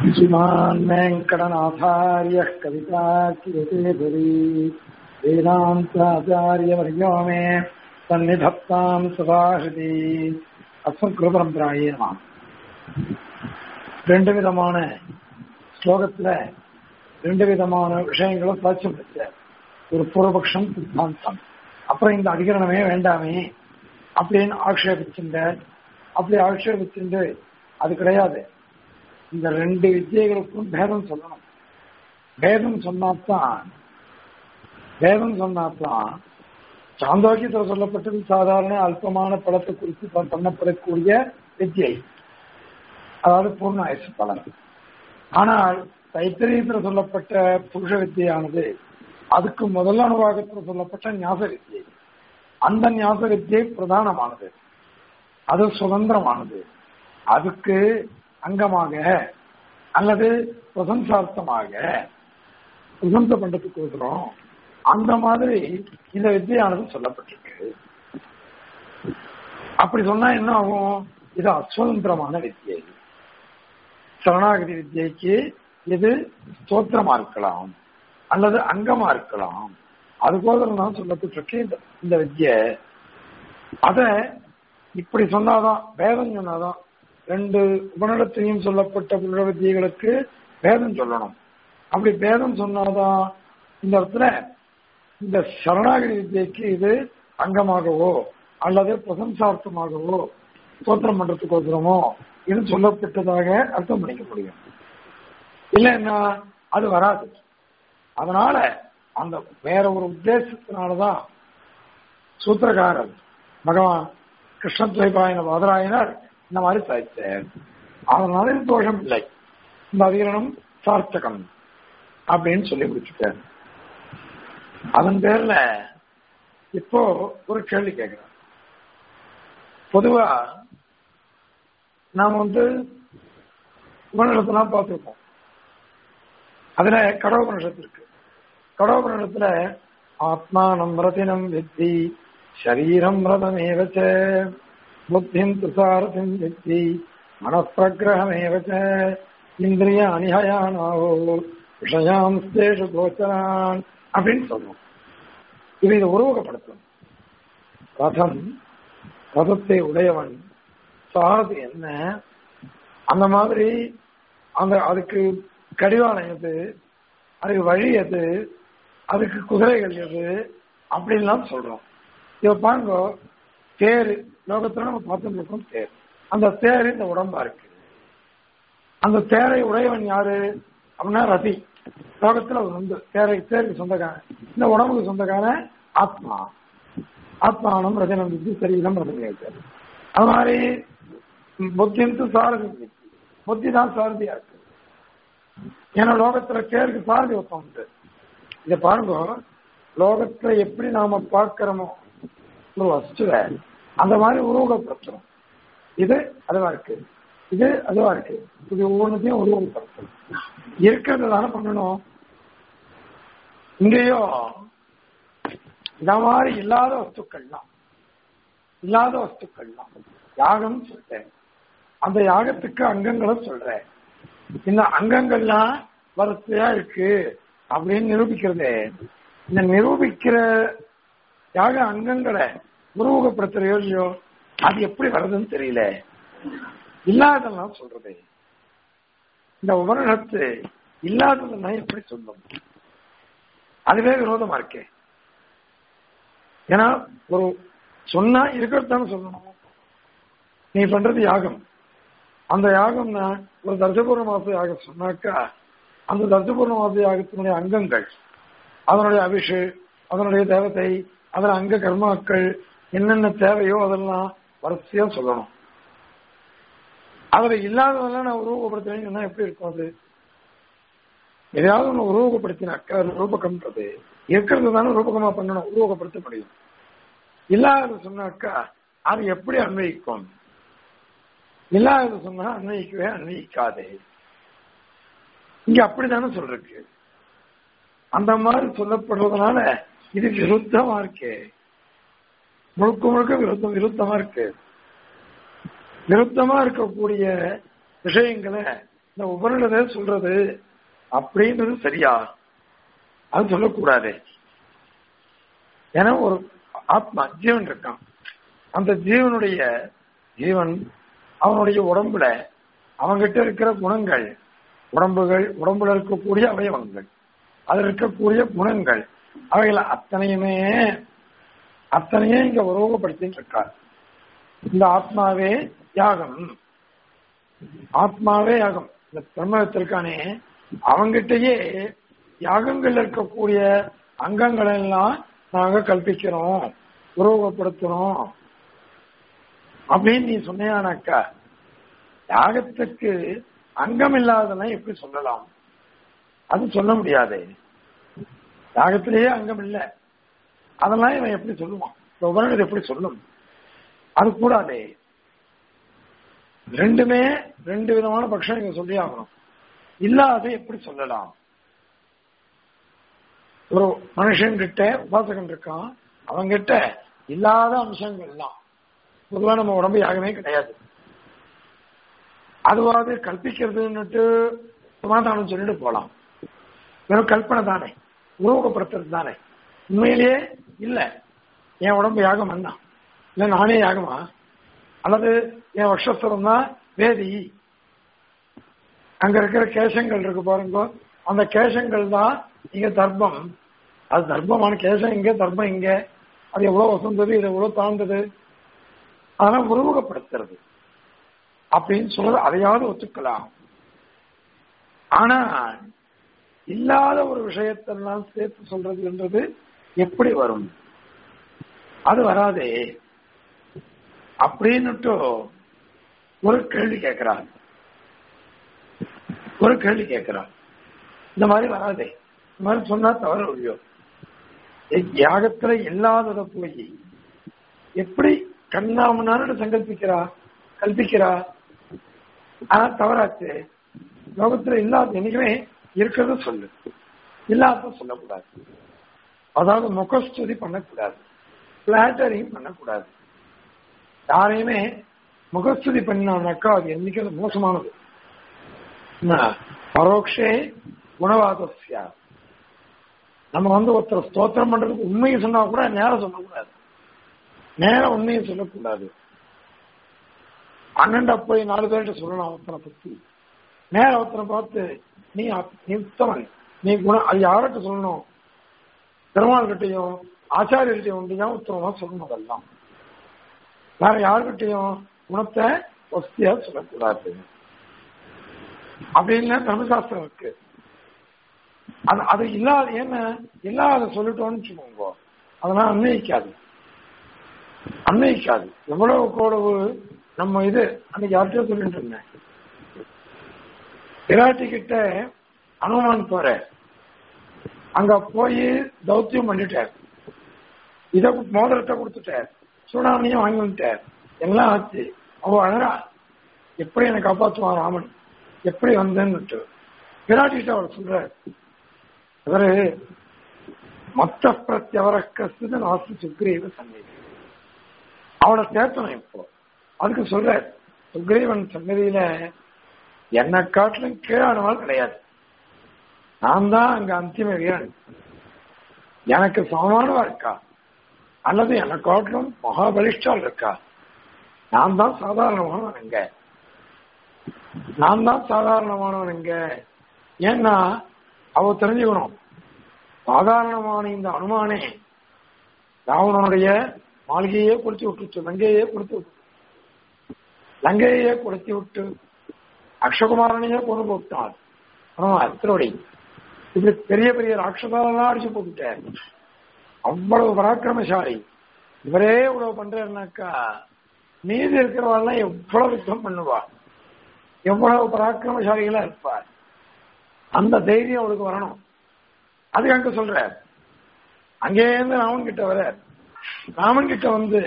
श्रीमान् वेङ्कटनाथार्यः कविताकिरतेधरी वेदान्ताचार्यवर्यो मे सन्निधत्ताम् சுபாஷதி அஸ்மத்குருபரம்பராயே நம ரெண்டு விதமான ஸ்லோகத்துல ரெண்டு விதமான விஷயங்களும் சாட்சியம் வச்ச ஒரு பூர்வபக்ஷம் சித்தாந்தம் அப்புறம் இந்த அதிகரணமே வேண்டாமே அப்படின்னு ஆக்ஷேபிச்சுட்ட அப்படி ஆக்ஷேபிச்சுட்டு அது கிடையாது இந்த ரெண்டு வித்தியைகளுக்கும் பேதம் சொல்லணும் பேதம் சொன்னாத்தான் வேதம் சொன்னாத்தான் சாந்தோக்கியத்தில் சொல்லப்பட்டது சாதாரண அல்பமான படத்தை குறித்து பண்ணப்படக்கூடிய வித்தியை அதாவது பூர்ண ஆயுசு பலன் ஆனால் தைத்திரியத்தில் சொல்லப்பட்ட புருஷ வித்தியானது அதுக்கு முதல் அனுபாகத்தில் சொல்லப்பட்ட ஞாச வித்தியை அந்த ஞாச வித்தியை பிரதானமானது அது சுதந்திரமானது அதுக்கு அங்கமாக அல்லது பிரசம்சார்த்தமாக பிரசம்ச பண்றதுக்கு கொடுக்குறோம் அந்த மாதிரி இந்த வித்தியானது சொல்லப்பட்டிருக்கு அப்படி சொன்னா என்ன ஆகும் இது அஸ்வதந்திரமான வித்தியை சரணாகதி வித்தியைக்கு இது ஸ்தோத்திரமா இருக்கலாம் அல்லது அங்கமா இருக்கலாம் அதுபோல தான் சொல்லப்பட்டிருக்கு இந்த இந்த வித்திய அத இப்படி சொன்னாதான் வேதம் சொன்னாதான் ரெண்டு உபநிடத்திலையும் சொல்லப்பட்ட புள்ள வித்தியைகளுக்கு வேதம் சொல்லணும் அப்படி வேதம் சொன்னாதான் இந்த இடத்துல இந்த சரணாகதி வித்தியைக்கு இது அங்கமாகவோ அல்லது பிரசம்சார்த்தமாகவோ ஸ்தோத்திரம் பண்றதுக்கு ஒருத்தரமோ இது சொல்லப்பட்டதாக அர்த்தம் பண்ணிக்க முடியும் இல்லைன்னா அது வராது அதனால அந்த வேற ஒரு உத்தேசத்தினாலதான் சூத்திரகாரர் பகவான் கிருஷ்ணத்வைபாயன வாதராயனர் இந்த மாதிரி சாய்த்தார் அதனால இது தோஷம் இல்லை இந்த அதிகரணம் சார்த்தகம் அப்படின்னு சொல்லி முடிச்சுட்டார் அதன் பேர்ல இப்போ ஒரு கேள்வி கேட்கிறேன் பொதுவா நாம் வந்து உபநிடத்தெல்லாம் பார்த்துருப்போம் அதுல கடவுபனிஷத்து இருக்கு கடவுபனிஷத்துல ஆத்மானம் ரதினம் வித்தி சரீரம் ரதமேவச்ச புத்திம் துசாரதிம் வித்தி மனப்பிரகிரகமேவச்ச இந்திரிய அணிஹயானாவோ விஷயாம் ஸ்தேஷு கோச்சரான் அப்படின்னு சொல்றோம் இது இதை உருவகப்படுத்தும் ரதம் ரதத்தை உடையவன் சாரதி என்ன அந்த மாதிரி அந்த அதுக்கு கடிவாளம் எது அதுக்கு வழி எது அதுக்கு குதிரைகள் எது அப்படின்லாம் சொல்றோம் இத பாருங்க தேர் லோகத்துல நம்ம பார்த்துட்டு இருக்கோம் தேர் அந்த தேர் இந்த உடம்பா இருக்கு அந்த தேரை உடையவன் யாரு அப்படின்னா ரதி லோகத்துல வந்து தேரை தேருக்கு சொந்தக்காரன் இந்த உடம்புக்கு சொந்தக்காரன் ஆத்மா ஆத்மானம் ரஜனம் வித்தி சரீரம் ரஜனை அது மாதிரி புத்தின்ட்டு சாரதி புத்தி தான் சாரதியா இருக்கு ஏன்னா லோகத்துல தேருக்கு சாரதி ஒருத்தம் உண்டு இத பாருங்க லோகத்துல எப்படி நாம பார்க்கிறோமோ ஒரு வஸ்துவ அந்த மாதிரி உருவகப்படுத்துறோம் இது அதுவா இருக்கு இது அதுவா இருக்கு இது ஒவ்வொன்றத்தையும் உருவகப்படுத்தணும் இருக்கிறது தானே பண்ணணும் இங்கேயோ இந்த மாதிரி இல்லாத வஸ்துக்கள்லாம் இல்லாத வஸ்துக்கள்லாம் யாகம் சொல்றேன் அந்த யாகத்துக்கு அங்கங்களை சொல்றேன் இந்த அங்கங்கள்லாம் வரிசையா இருக்கு அப்படின்னு நிரூபிக்கிறதே இந்த நிரூபிக்கிற யாக அங்கங்களை உருவகப்படுத்துற யோசியோ அது எப்படி வருதுன்னு தெரியல இல்லாதெல்லாம் சொல்றது இந்த உபரணத்து இல்லாததுன்னா எப்படி சொல்லும் அதுவே விரோதமா இருக்கே ஏன்னா ஒரு சொன்னா இருக்கிறதான சொல்லணும் நீ பண்றது யாகம் அந்த யாகம்னா ஒரு தர்சபூர்ண மாச யாகம் சொன்னாக்கா அந்த தர்சபூர்ண மாச யாகத்தினுடைய அங்கங்கள் அதனுடைய அபிஷு அதனுடைய தேவதை அதில் அங்க கர்மாக்கள் என்னென்ன தேவையோ அதெல்லாம் வரிசையா சொல்லணும் அதுல இல்லாததெல்லாம் நான் உருவகப்படுத்துறேன்னு சொன்னா எப்படி இருக்கும் அது எதையாவது ஒன்று உருவகப்படுத்தினாக்கா ரூபகம்ன்றது இருக்கிறது தானே ரூபகமா பண்ணணும் உருவகப்படுத்த முடியும் இல்லாதது சொன்னாக்கா அது எப்படி அன்வயிக்கும் இல்லாதது சொன்னா அன்வயிக்கவே அன்வயிக்காதே இங்க அப்படித்தானே சொல்றக்கு அந்த மாதிரி சொல்லப்படுறதுனால இது விருத்தமா இருக்கு முழுக்க முழுக்க விருத்தம் விருத்தமா இருக்கு விருத்தமா இருக்கக்கூடிய விஷயங்களை இந்த உபநிடத சொல்றது அப்படின்றது சரியா அது சொல்லக்கூடாது ஏன்னா ஒரு ஆத்மா ஜீவன் இருக்கான் அந்த ஜீவனுடைய ஜீவன் அவனுடைய உடம்புல அவங்கிட்ட இருக்கிற குணங்கள் உடம்புகள் உடம்புல இருக்கக்கூடிய அவயவங்கள் அதில் இருக்கக்கூடிய குணங்கள் அவைகள் அத்தனையுமே அத்தனையே இங்க உருவகப்படுத்திட்டு இருக்கார் இந்த ஆத்மாவே யாகம் ஆத்மாவே யாகம் இந்த பிரம்மத்திற்கானே அவங்கிட்டயே யாகங்கள் இருக்கக்கூடிய அங்கங்கள் எல்லாம் நாங்க கல்பிக்கிறோம் உருவகப்படுத்துறோம் அப்படின்னு நீ சொன்னியானாக்கா யாகத்துக்கு அங்கம் இல்லாததெல்லாம் எப்படி சொல்லலாம் அது சொல்ல முடியாது யாகத்திலேயே அங்கம் இல்லை அதெல்லாம் இவன் எப்படி சொல்லுவான் இந்த உபநிடது எப்படி சொல்லும் அது கூடாதே ரெண்டுமே ரெண்டு விதமான பட்சம் இங்க சொல்லி ஆகணும் இல்லாத எப்படி சொல்லலாம் ஒரு மனுஷன் கிட்ட உபாசகன் இருக்கான் அவங்கிட்ட இல்லாத அம்சங்கள்லாம் பொதுவா நம்ம உடம்பு யாகமே கிடையாது அதுவாது கல்பிக்கிறதுன்னுட்டு சமாதானம் சொல்லிட்டு போலாம் வெறும் கல்பனை தானே உருவகப்படுத்துறது தானே உண்மையிலேயே இல்ல என் உடம்பு யாகம் என்ன இல்ல நானே யாகமா அல்லது என் வக்ஷஸ்வரம் தான் வேதி அங்க இருக்கிற கேசங்கள் இருக்கு பாருங்க அந்த கேசங்கள் தான் இங்க தர்ப்பம் அது தர்ப்பமான கேசம் இங்க தர்ப்பம் இங்க அது எவ்வளவு வசந்தது இது எவ்வளவு தாழ்ந்தது அதெல்லாம் உருவகப்படுத்துறது அப்படின்னு சொல்றது அதையாவது ஒத்துக்கலாம் ஆனா இல்லாத ஒரு விஷயத்தெல்லாம் சேர்த்து சொல்றதுன்றது எப்படி வரும் அது வராதே அப்படின்னுட்டு ஒரு கேள்வி கேட்கிறார் ஒரு கேள்வி கேட்கிறார் இந்த மாதிரி வராதே இந்த மாதிரி சொன்னா தவறு இல்லையோ யாகத்துல இல்லாதத போய் எப்படி கண்ணாமனாரு சங்கல்பிக்கிறா கல்பிக்கிறா ஆனா தவறாச்சு லோகத்துல இல்லாத என்னைக்குமே இருக்கிறத சொல்லு இல்லாத சொல்லக்கூடாது அதாவது முகஸ்துதி பண்ணக்கூடாது பிளாட்டரிங் பண்ணக்கூடாது யாரையுமே முகஸ்துதி பண்ணானாக்கா அது என்னைக்கு அது மோசமானது பரோக்ஷே குணவாதஸ்யா நம்ம வந்து ஒருத்தர் ஸ்தோத்திரம் பண்றதுக்கு உண்மையை சொன்னா கூட நேரம் சொல்லக்கூடாது நேரம் உண்மையை சொல்லக்கூடாது அண்ணன்டா போய் நாலு பேர்கிட்ட சொல்லலாம் ஒருத்தனை பத்தி நேர ஒருத்தனை பார்த்து நீ நீ உத்தமன் நீ குணம் அது யார்கிட்ட சொல்லணும் பெருமாள் கிட்டையும் ஆச்சாரியர்கிட்டையும் ஒன்றியும் உத்தமமா சொல்லணும் அதெல்லாம் வேற யாருக்கிட்டையும் குணத்தை வசதியா சொல்லக்கூடாது அப்படின்னு தர்மசாஸ்திரம் இருக்கு அது அது இல்லாத என்ன இல்லாத சொல்லிட்டோம்னு வச்சுக்கோங்க அதெல்லாம் அன்வயிக்காது அன்வயிக்காது எவ்வளவு எவ்வளவு நம்ம இது அன்னைக்கு யார்கிட்டயோ சொல்லிட்டு இருந்தேன் விராட்டி கிட்ட அனுமான் போற அங்க போய் தௌத்தியம் பண்ணிட்டார் இத மோதிரத்தை கொடுத்துட்டார் சூடாமணியும் வாங்கி வந்துட்டார் எல்லாம் ஆச்சு அவ அழகா எப்படி என்னை காப்பாற்றுவான் ராமன் எப்படி வந்தேன்னு விராட்டிகிட்ட அவர் சொல்றார் இவரு மத்த பிரத்யவர கஸ்து நாஸ்து சுக்ரீவ சந்நிதி அவளை சேர்த்தணும் இப்போ அதுக்கு சொல்ற சுக்ரீவன் சன்னதியில என்னை காட்டிலும் கீழானவாள் கிடையாது நான் தான் அங்க அந்திம வீரன் எனக்கு சமமானவா இருக்கா அல்லது என்னை காட்டிலும் மகாபலிஷ்டால் இருக்கா நான் தான் சாதாரணமானவன் இங்க நான் தான் சாதாரணமானவன் இங்க ஏன்னா அவ தெரிஞ்சுக்கணும் சாதாரணமான இந்த அனுமானே ராவணனுடைய மாளிகையே கொடுத்து விட்டுச்சு லங்கையே கொடுத்து விட்டு லங்கையே கொடுத்து விட்டு அக்ஷகுமாரனையே கொண்டு போட்டான் ஆனால் திருவடி இப்படி பெரிய பெரிய ராட்சதாலெல்லாம் அடிச்சு போட்டுட்டார் அவ்வளவு பராக்கிரமசாலி இவரே இவ்வளவு பண்றாருனாக்கா மீதி இருக்கிறவாள்லாம் எவ்வளவு யுத்தம் பண்ணுவா எவ்வளவு பராக்கிரமசாலிகளா இருப்பார் அந்த தைரியம் அவளுக்கு வரணும் அதுக்கு அங்க சொல்ற அங்கேருந்து ராமன் கிட்ட வர ராமன் கிட்ட வந்து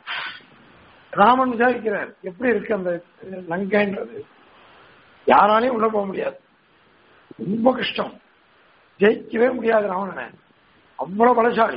ராமன் விசாரிக்கிறார் எப்படி இருக்கு அந்த லங்கைன்றது யாராலையும் உள்ள போக முடியாது ரொம்ப கஷ்டம் ஜெயிக்கவே முடியாது ராவணனை அவ்வளவு பலசாலி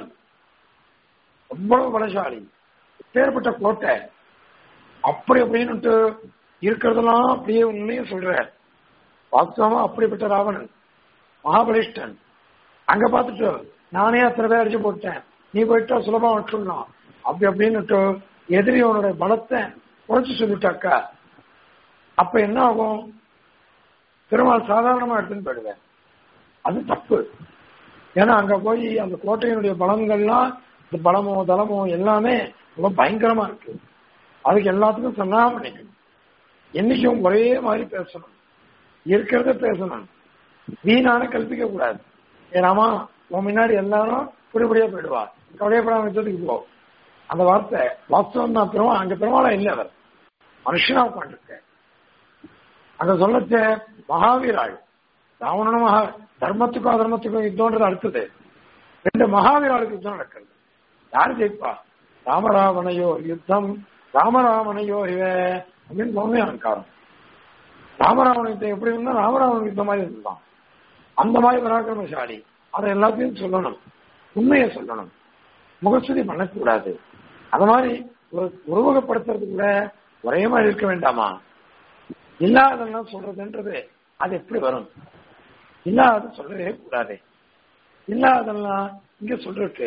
அவ்வளவு பலசாலி பேர்பட்ட கோட்டை அப்படி அப்படின்னு இருக்கிறதெல்லாம் அப்படியே உண்மையும் சொல்ற வாஸ்தவமா அப்படிப்பட்ட ராவணன் மகாபலிஷ்டன் அங்க பார்த்துட்டு நானே அத்தனை பேர் அடிச்சு போட்டேன் நீ போயிட்டா சுலபமா விட்டுடலாம் அப்படி அப்படின்னுட்டு எதிரியோனுடைய பலத்தை குறைச்சு சொல்லிட்டாக்கா அப்ப என்ன ஆகும் பெருமாள் சாதாரணமா எடுத்துன்னு போயிடுவேன் அது தப்பு ஏன்னா அங்க போய் அந்த கோட்டையினுடைய பலங்கள்லாம் இந்த பலமோ தளமோ எல்லாமே ரொம்ப பயங்கரமா இருக்கு அதுக்கு எல்லாத்துக்கும் சன்னாமம் பண்ணிக்கணும் என்னைக்கும் ஒரே மாதிரி பேசணும் இருக்கிறத பேசணும் வீணான கல்பிக்க கூடாது ஏனாமா உன் முன்னாடி எல்லாரும் புடிபடியா போயிடுவா கவலையப்படாம வச்சதுக்கு போ அந்த வார்த்தை வாஸ்தவம் தான் பெருமா அங்க பெருமாளா இல்லை அவர் மனுஷனா உட்காந்துருக்க அங்க சொல்லச்ச மகாவீராள் ராவணனும் மகா தர்மத்துக்கும் அதர்மத்துக்கும் யுத்தம்ன்றது அடுத்தது ரெண்டு மகாவீராளுக்கு யுத்தம் நடக்கிறது யாரு ஜெயிப்பா ராமராவணையோ யுத்தம் ராமராவணையோ இவ அப்படின்னு சௌமிய அலங்காரம் ராமராவண யுத்தம் எப்படி இருந்தா ராமராவண யுத்தம் மாதிரி இருந்தான் அந்த மாதிரி பராக்கிரமசாலி அதை எல்லாத்தையும் சொல்லணும் உண்மையை சொல்லணும் முகஸ்துதி பண்ணக்கூடாது அந்த மாதிரி ஒரு உருவகப்படுத்துறது கூட ஒரே மாதிரி இருக்க வேண்டாமா இல்லாதெல்லாம் சொல்றதுன்றது அது எப்படி வரும் இல்லாத சொல்லவே கூடாது இல்லாதெல்லாம் இங்க சொல்றதுக்கு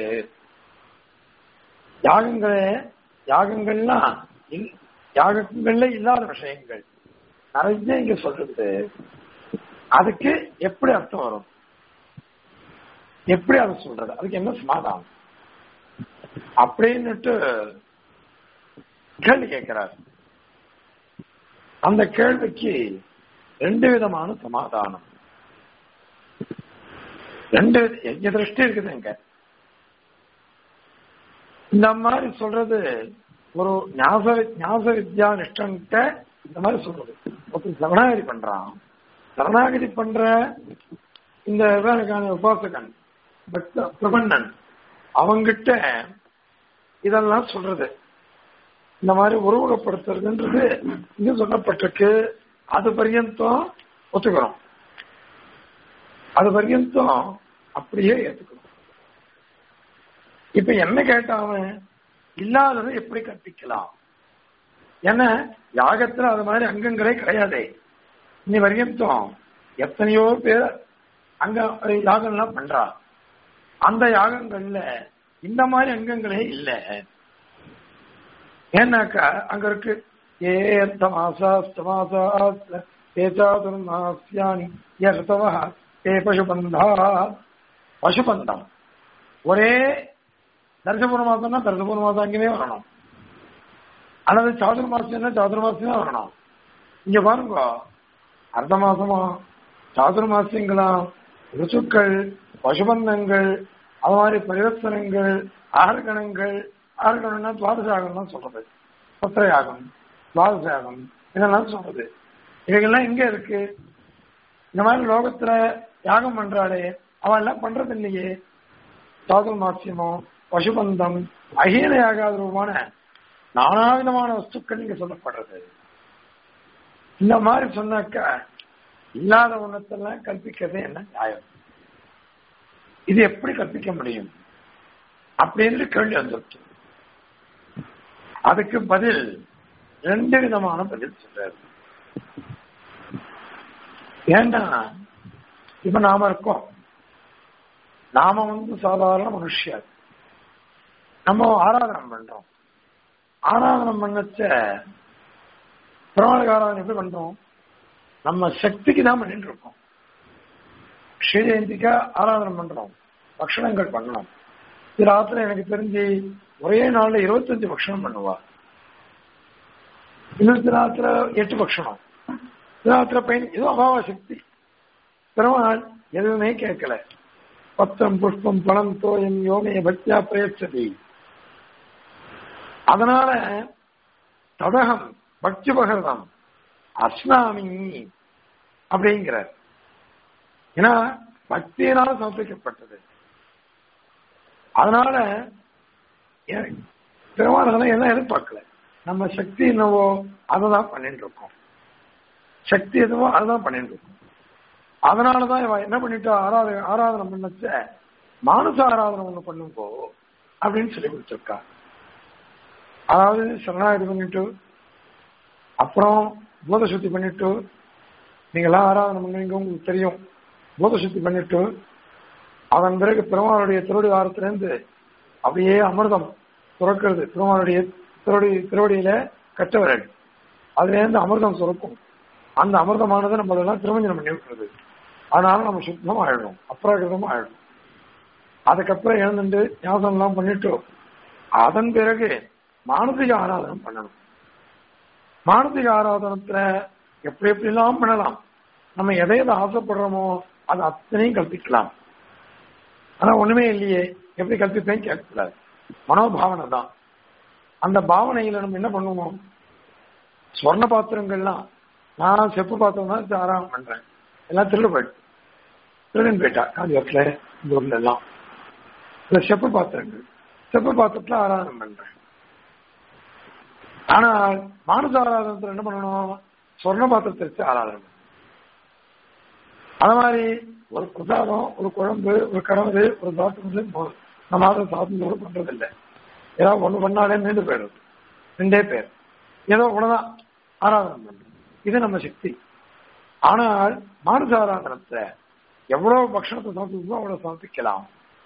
யாகங்களே யாகங்கள்லாம் இல்- யாகங்கள்ல இல்லாத விஷயங்கள் நிறைய இங்க சொல்றது அதுக்கு எப்படி அர்த்தம் வரும் எப்படி அதை சொல்றது அதுக்கு என்ன சமாதானம் அப்படின்னுட்டு கேள்வி கேட்கிறார் அந்த கேள்விக்கு ரெண்டு விதமான சமாதானம் ரெண்டு எங்க திருஷ்டி இருக்குது இங்க இந்த மாதிரி சொல்றது ஒரு ஞாச ஞாச வித்யா நிஷ்டன்ட்ட இந்த மாதிரி சொல்றது ஒருத்தர் சரணாகதி பண்றான் சரணாகதி பண்ற இந்த இவனுக்கான உபாசகன் பக்த பிரபண்ணன் அவங்கிட்ட இதெல்லாம் சொல்றது இந்த மாதிரி உருவகப்படுத்துறதுன்றது இங்க சொல்லப்பட்டிருக்கு அது பர்யந்தம் ஒத்துக்கிறோம் அது பர்யந்தம் அப்படியே ஏத்துக்கணும் இப்ப என்ன கேட்டாவன் இல்லாததை எப்படி கற்பிக்கலாம் ஏன்னா யாகத்துல அது மாதிரி அங்கங்களே கிடையாதே இன்னி வரையந்தம் எத்தனையோ பேர் அங்க யாகம்லாம் பண்றா அந்த யாகங்கள்ல இந்த மாதிரி அங்கங்களே இல்ல ஏன்னாக்கா அங்க இருக்கு ஏ மாசா ஏச்சாதுர்மாசியானி யர்த்தவா ஏ பசுபந்தா பசுபந்தம் ஒரே தரிசபூர்ண மாசம்னா தரிசபூர்ண மாசம் அங்கேயே வரணும் அல்லது சாதுர் மாசம்னா சாதுர் மாசம் தான் வரணும் இங்க பாருங்க அர்த்த மாசமா சாதுர் மாசியங்களா ருசுக்கள் பசுபந்தங்கள் அது மாதிரி பரிவர்த்தனங்கள் ஆர்கணங்கள் ஆர்கணம்னா துவாதசாகம் தான் சொல்றது பத்திரயாகம் துவாதசாகம் இதெல்லாம் சொல்றது இவைகள்லாம் எங்க இருக்கு இந்த மாதிரி லோகத்துல யாகம் பண்றாளே அவன் எல்லாம் பண்றது இல்லையே சாதுர் மாசியமோ பசுபந்தம் அகீன யாகாத ரூபமான நானாவிதமான வஸ்துக்கள் இங்க சொல்லப்படுறது இந்த மாதிரி சொன்னாக்க இல்லாத ஒண்ணத்தெல்லாம் கற்பிக்கிறது என்ன நியாயம் இது எப்படி கற்பிக்க முடியும் அப்படின்னு கேள்வி வந்துருச்சு அதுக்கு பதில் ரெண்டு விதமான பதில் சொல்றாரு ஏண்டா இப்ப நாம இருக்கோம் நாம வந்து சாதாரண மனுஷியர் நம்ம ஆராதனம் பண்றோம் ஆராதனம் பண்ணச்ச பெருமாளுக்கு ஆராதனை எப்படி பண்றோம் நம்ம சக்திக்கு தான் பண்ணிட்டு இருக்கோம் ஸ்ரீ ஜெயந்திக்கா ஆராதனம் பண்றோம் பக்ஷணங்கள் பண்ணணும் இது ராத்திரி எனக்கு தெரிஞ்சு ஒரே நாள்ல இருபத்தஞ்சு பக்ஷணம் பண்ணுவா இன்னொரு ராத்திர எட்டு பக்ஷணம் ராத்திர பையன் இதுவும் அபாவ சக்தி பெருமாள் எதுவுமே கேட்கல பத்திரம் புஷ்பம் பழம் தோயம் யோமே பக்தியா பிரயச்சதி அதனால ததகம் பக்தி பகர்தம் அஸ்னாமி அப்படிங்கிறார் ஏன்னா பக்தியினால சமர்ப்பிக்கப்பட்டது அதனால பெருமாள் எல்லாம் எதிர்பார்க்கல நம்ம சக்தி என்னவோ அதை தான் பண்ணிட்டு இருக்கோம் சக்தி எதுவோ அதுதான் பண்ணிட்டு இருக்கோம் அதனாலதான் இவன் என்ன பண்ணிட்டா ஆராதனை ஆராதனை பண்ணச்ச மானுச ஆராதனை ஒண்ணு பண்ணுங்கோ அப்படின்னு சொல்லி கொடுத்துருக்கா அதாவது சரணாகதி பண்ணிட்டு அப்புறம் பூத சுத்தி பண்ணிட்டு நீங்களாம் ஆராதனை பண்ணுவீங்க உங்களுக்கு தெரியும் பூத சுத்தி பண்ணிட்டு அதன் பிறகு பெருமாளுடைய திருவடி வாரத்திலிருந்து அப்படியே அமிர்தம் சுரக்கிறது பெருமாளுடைய திருவடி திருவடியில கட்டவரல் அதுல இருந்து அமிர்தம் சுரக்கும் அந்த அமிர்தமானது நம்ம அதெல்லாம் திருமஞ்சனம் பண்ணி விட்டுறது அதனால நம்ம சுத்தம் ஆயிடும் அப்ராகிருதம் ஆயிடும் அதுக்கப்புறம் எழுந்துட்டு ஞாபகம் எல்லாம் பண்ணிட்டு அதன் பிறகு மானசிக ஆராதனம் பண்ணணும் மானசிக ஆராதனத்துல எப்படி எப்படிலாம் பண்ணலாம் நம்ம எதை எதை ஆசைப்படுறோமோ அது அத்தனையும் கற்பிக்கலாம் ஆனா ஒண்ணுமே இல்லையே எப்படி கற்பிப்பேன் கேட்கக்கூடாது மனோபாவனை தான் அந்த பாவனையில நம்ம என்ன பண்ணுவோம் சொர்ண பாத்திரங்கள்லாம் நான் செப்பு பாத்திரம் தான் ஆராதனை பண்றேன் எல்லாம் திருடு போயிட்டு திருடன் போயிட்டா காஞ்சிபுரத்துல இந்த ஊர்ல எல்லாம் இந்த செப்பு பாத்திரங்கள் செப்பு பாத்திரத்துல ஆராதனை பண்றேன் ஆனால் மானச ஆராதனத்துல என்ன பண்ணணும் சொர்ண பாத்திரத்தை வச்சு ஆராதனை பண்ணணும் அது மாதிரி ஒரு பிரசாதம் ஒரு குழம்பு ஒரு கடவுது ஒரு பாத்திரம் போதும் நம்ம அதை சாதனத்தோடு பண்றது இல்லை ஏதாவது ஒண்ணு பண்ணாலே மீண்டு போயிடுது ரெண்டே பேர் ஏதோ ஒண்ணுதான் ஆராதனை பண்றது இது நம்ம சக்தி ஆனால் மானச ஆராதனத்தை எவ்வளவு பக்ஷணத்தை சாப்பிடுமோ அவ்வளவு சமர்ப்பிக்கலாம்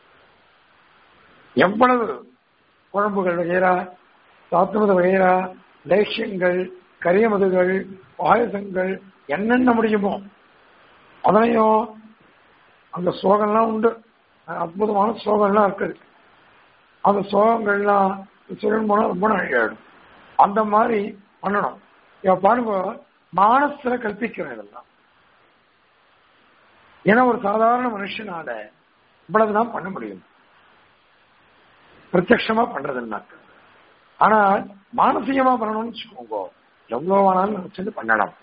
எவ்வளவு குழம்புகள் வகைரா சாத்துமத வகைரா லேசியங்கள் கரியமதுகள் பாயசங்கள் என்னென்ன முடியுமோ அதனையும் அந்த சோகம்லாம் உண்டு அற்புதமான சோகம்லாம் இருக்குது அந்த சோகங்கள்லாம் சொல்லணும் போனா ரொம்ப அழகாயிடும் அந்த மாதிரி பண்ணணும் இப்ப பாருங்க மானசுல கல்பிக்கிறோம் இதெல்லாம் ஏன்னா ஒரு சாதாரண மனுஷனால இவ்வளவுதான் பண்ண முடியும் பிரத்யமா பண்றதுன்னாக்க ஆனா மானசீகமா பண்ணணும்னு வச்சுக்கோங்க எவ்வளவு வேணாலும் நினைச்சது பண்ணலாம்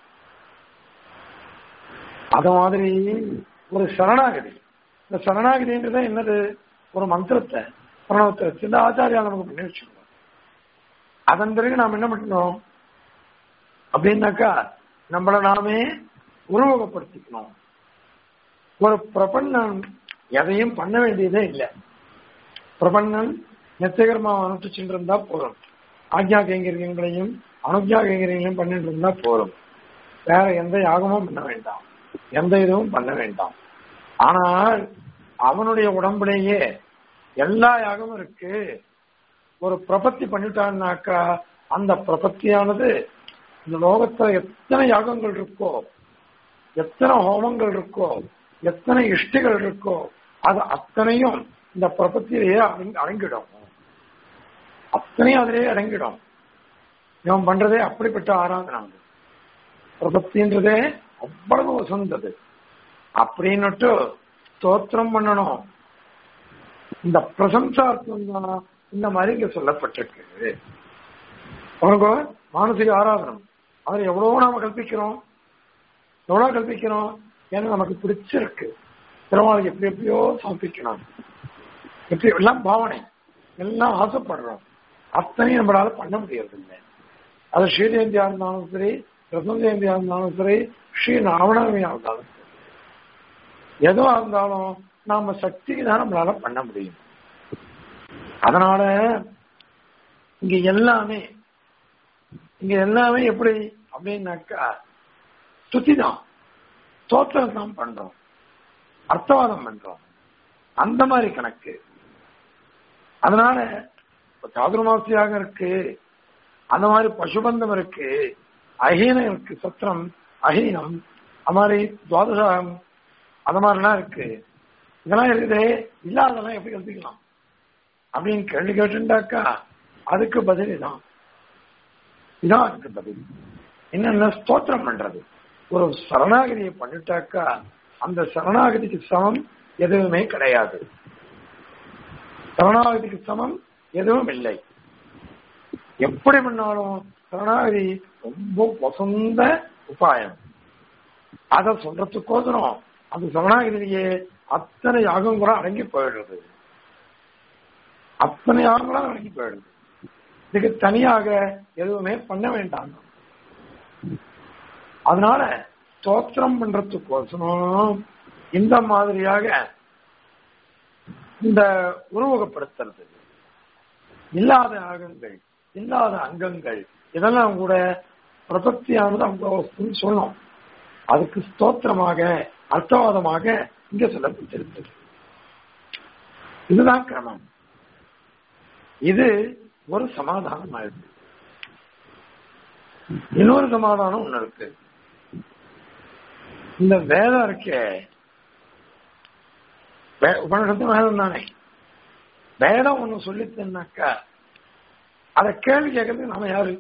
அத மாதிரி ஒரு சரணாகதி இந்த சரணாகதின்றது என்னது ஒரு மந்திரத்தை பிரணவத்தை வச்சு இந்த ஆச்சாரியா நமக்கு பண்ணி வச்சுக்கணும் அதன் பிறகு நாம் என்ன பண்ணணும் அப்படின்னாக்கா நம்மளை நாமே உருவகப்படுத்திக்கணும் ஒரு பிரபன்னன் எதையும் பண்ண வேண்டியதே இல்லை பிரபன்னன் நிச்சயகரமா அனுஷ்டிச்சுட்டு இருந்தா போதும் ஆக்யா கைங்கரியங்களையும் அனுஜா கைங்கரியங்களையும் பண்ணிட்டு இருந்தா போதும் வேற எந்த யாகமும் பண்ண வேண்டாம் எந்த இதுவும் பண்ண வேண்டாம் ஆனால் அவனுடைய உடம்புலேயே எல்லா யாகமும் இருக்கு ஒரு பிரபத்தி பண்ணிட்டான்னாக்கா அந்த பிரபத்தியானது இந்த லோகத்துல எத்தனை யாகங்கள் இருக்கோ எத்தனை ஹோமங்கள் இருக்கோ எத்தனை இஷ்டிகள் இருக்கோ அது அத்தனையும் இந்த பிரபத்திலேயே அடங்கிடும் அத்தனையும் அதிலேயே அடங்கிடும் இவன் பண்றதே அப்படிப்பட்ட ஆராதனை பிரபத்தின்றதே அவ்வளவு வசந்தது அப்படின்னுட்டு ஸ்தோத்திரம் பண்ணணும் இந்த பிரசம்சார்த்தம் தான் இந்த மாதிரி இங்க சொல்லப்பட்டிருக்கு அவனுக்கு மானசிக ஆராதனம் அதை எவ்வளவு நாம கல்பிக்கிறோம் எவ்வளவு கல்பிக்கிறோம் ஏன்னா நமக்கு பிடிச்சிருக்கு திருமாலுக்கு எப்படி எப்படியோ சமர்ப்பிக்கணும் எப்படி எல்லாம் பாவனை எல்லாம் ஆசைப்படுறோம் அத்தனையும் நம்மளால பண்ண முடியறது இல்லை அது ஸ்ரீ ஜெயந்தியா இருந்தாலும் சரி ரத்ன ஜெயந்தியா இருந்தாலும் சரி ஸ்ரீ ராவணாமியா இருந்தாலும் சரி எதுவா இருந்தாலும் நாம சக்திக்கு தான் நம்மளால பண்ண முடியும் அதனால இங்க எல்லாமே இங்க எல்லாமே எப்படி அப்படின்னாக்கா ஸ்துதி தான் தோற்றம் தான் பண்றோம் அர்த்தவாதம் பண்றோம் அந்த மாதிரி கணக்கு அதனால சாதுர்மாசியாக இருக்கு அந்த மாதிரி பசுபந்தம் இருக்கு அஹீனம் இருக்கு சத்திரம் அஹீனம் அது மாதிரி துவாதசாகம் அந்த மாதிரிலாம் இருக்கு இதெல்லாம் இருக்குது இல்லாதெல்லாம் எப்படி கல்பிக்கலாம் அப்படின்னு கேள்வி கேட்டுட்டாக்கா அதுக்கு பதில் தான் இதான் அதுக்கு பதில் என்னென்ன ஸ்தோத்திரம் பண்றது ஒரு சரணாகதியை பண்ணிட்டாக்கா அந்த சரணாகதிக்கு சமம் எதுவுமே கிடையாது சரணாகதிக்கு சமம் எதுவும் இல்லை எப்படி பண்ணாலும் சரணாகதி ரொம்ப வசந்த உபாயம் அத சொல்றதுக்கோசரம் அந்த சரணாகதியிலேயே அத்தனை யாகம் கூட அடங்கி போயிடுறது அத்தனை யாகம் கூட அடங்கி போயிடுது இதுக்கு தனியாக எதுவுமே பண்ண வேண்டாம் அதனால ஸ்தோத்திரம் பண்றதுக்கோசரம் இந்த மாதிரியாக இந்த உருவகப்படுத்துறது இல்லாத யாகங்கள் இல்லாத அங்கங்கள் இதெல்லாம் கூட பிரபத்தியானது அவங்க சொன்னோம் அதுக்கு ஸ்தோத்திரமாக அர்த்தவாதமாக இங்க சொல்லப்பட்டிருக்கிறது இதுதான் கிரமம் இது ஒரு சமாதானம் ஆயிடுது இன்னொரு சமாதானம் ஒண்ணு இருக்கு இந்த வேதம் இருக்கே வே- உபனிஷத்து வேதம் தானே வேதம் ஒண்ணு சொல்லித்தன்னாக்கா அதை கேள்வி கேட்கறதுக்கு நாம யாரு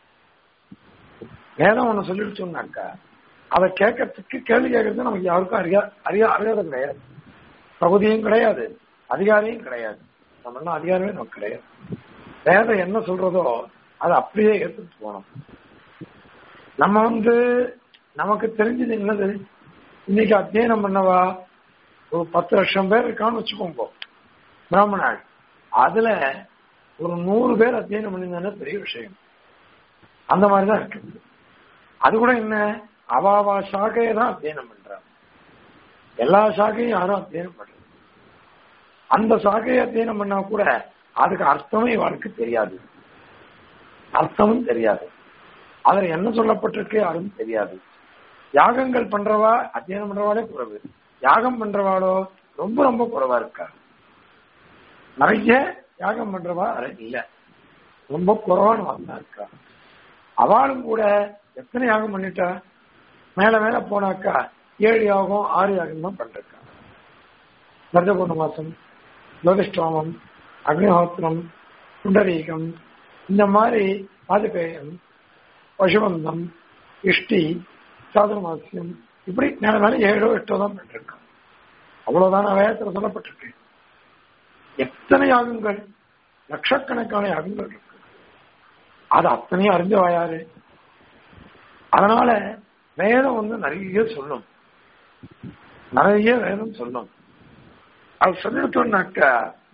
வேதம் ஒண்ணு சொல்லிடுச்சோம்னாக்கா அதை கேட்கறதுக்கு கேள்வி கேட்கறதுக்கு நமக்கு யாருக்கும் அறியா அறியா அறியாத கிடையாது தகுதியும் கிடையாது அதிகாரியும் கிடையாது நம்ம எல்லாம் அதிகாரமே நமக்கு கிடையாது வேதம் என்ன சொல்றதோ அதை அப்படியே எடுத்துட்டு போகணும் நம்ம வந்து நமக்கு தெரிஞ்சது என்னது இன்னைக்கு அத்தியனம் பண்ணவா ஒரு பத்து லட்சம் பேர் இருக்கான்னு வச்சுக்கோங்க பிராமணாள் அதுல ஒரு நூறு பேர் அத்தியனம் பண்ணியிருந்தானே பெரிய விஷயம் அந்த மாதிரிதான் இருக்கு அது கூட என்ன அவாவா சாக்கையை தான் அத்தியனம் பண்றாங்க எல்லா சாக்கையும் யாரும் அத்தியனம் பண்றது அந்த சாக்கையை அத்தியனம் பண்ணா கூட அதுக்கு அர்த்தமே இவனுக்கு தெரியாது அர்த்தமும் தெரியாது அதுல என்ன சொல்லப்பட்டிருக்கு யாரும் தெரியாது யாகங்கள் பண்றவா அத்தியனம் பண்றவாளே குறைவு யாகம் பண்றவாளோ ரொம்ப ரொம்ப குறைவா இருக்கா நிறைய யாகம் பண்றவா அது இல்ல ரொம்ப குறைவான தான் இருக்கா அவளும் கூட எத்தனை யாகம் பண்ணிட்டா மேல மேல போனாக்கா ஏழு யாகம் ஆறு யாகம் தான் பண்றா வர்தபூர்ண மாசம் லோகிஷ்டாமம் அக்னிஹோத்திரம் புண்டரீகம் இந்த மாதிரி பாதுகேயம் பசுபந்தம் இஷ்டி சாதுர்மாசியம் இப்படி மேல மேல ஏழோ எட்டோ தான் பண்ணிருக்கான் அவ்வளவுதான் வேதத்தில் சொல்லப்பட்டிருக்கு எத்தனை யாகங்கள் லட்சக்கணக்கான யாகங்கள் இருக்கு அது அத்தனையும் அறிஞ்சவா யாரு அதனால வேதம் வந்து நிறைய சொல்லும் நிறைய வேதம் சொல்லும் அது சொல்லிட்டோம்னாக்கா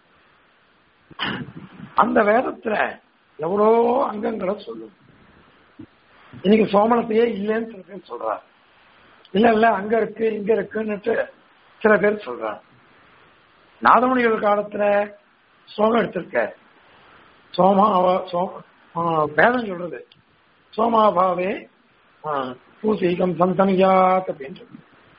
அந்த வேதத்துல எவ்வளோ அங்கங்களை சொல்லும் இன்னைக்கு சோமனத்தையே இல்லைன்னு சில பேர் சொல்றாங்க இல்ல இல்ல அங்க இருக்கு இங்க இருக்குன்னுட்டு சில பேர் சொல்றாங்க நாதமணிகள் காலத்துல சோகம் எடுத்திருக்க சோமா அவ- சோ- ஆ, வேதம் சொல்றது சோமாபாவே ஆ, பூசீகம் சந்தனியாத் அப்படின்னு சொல்றது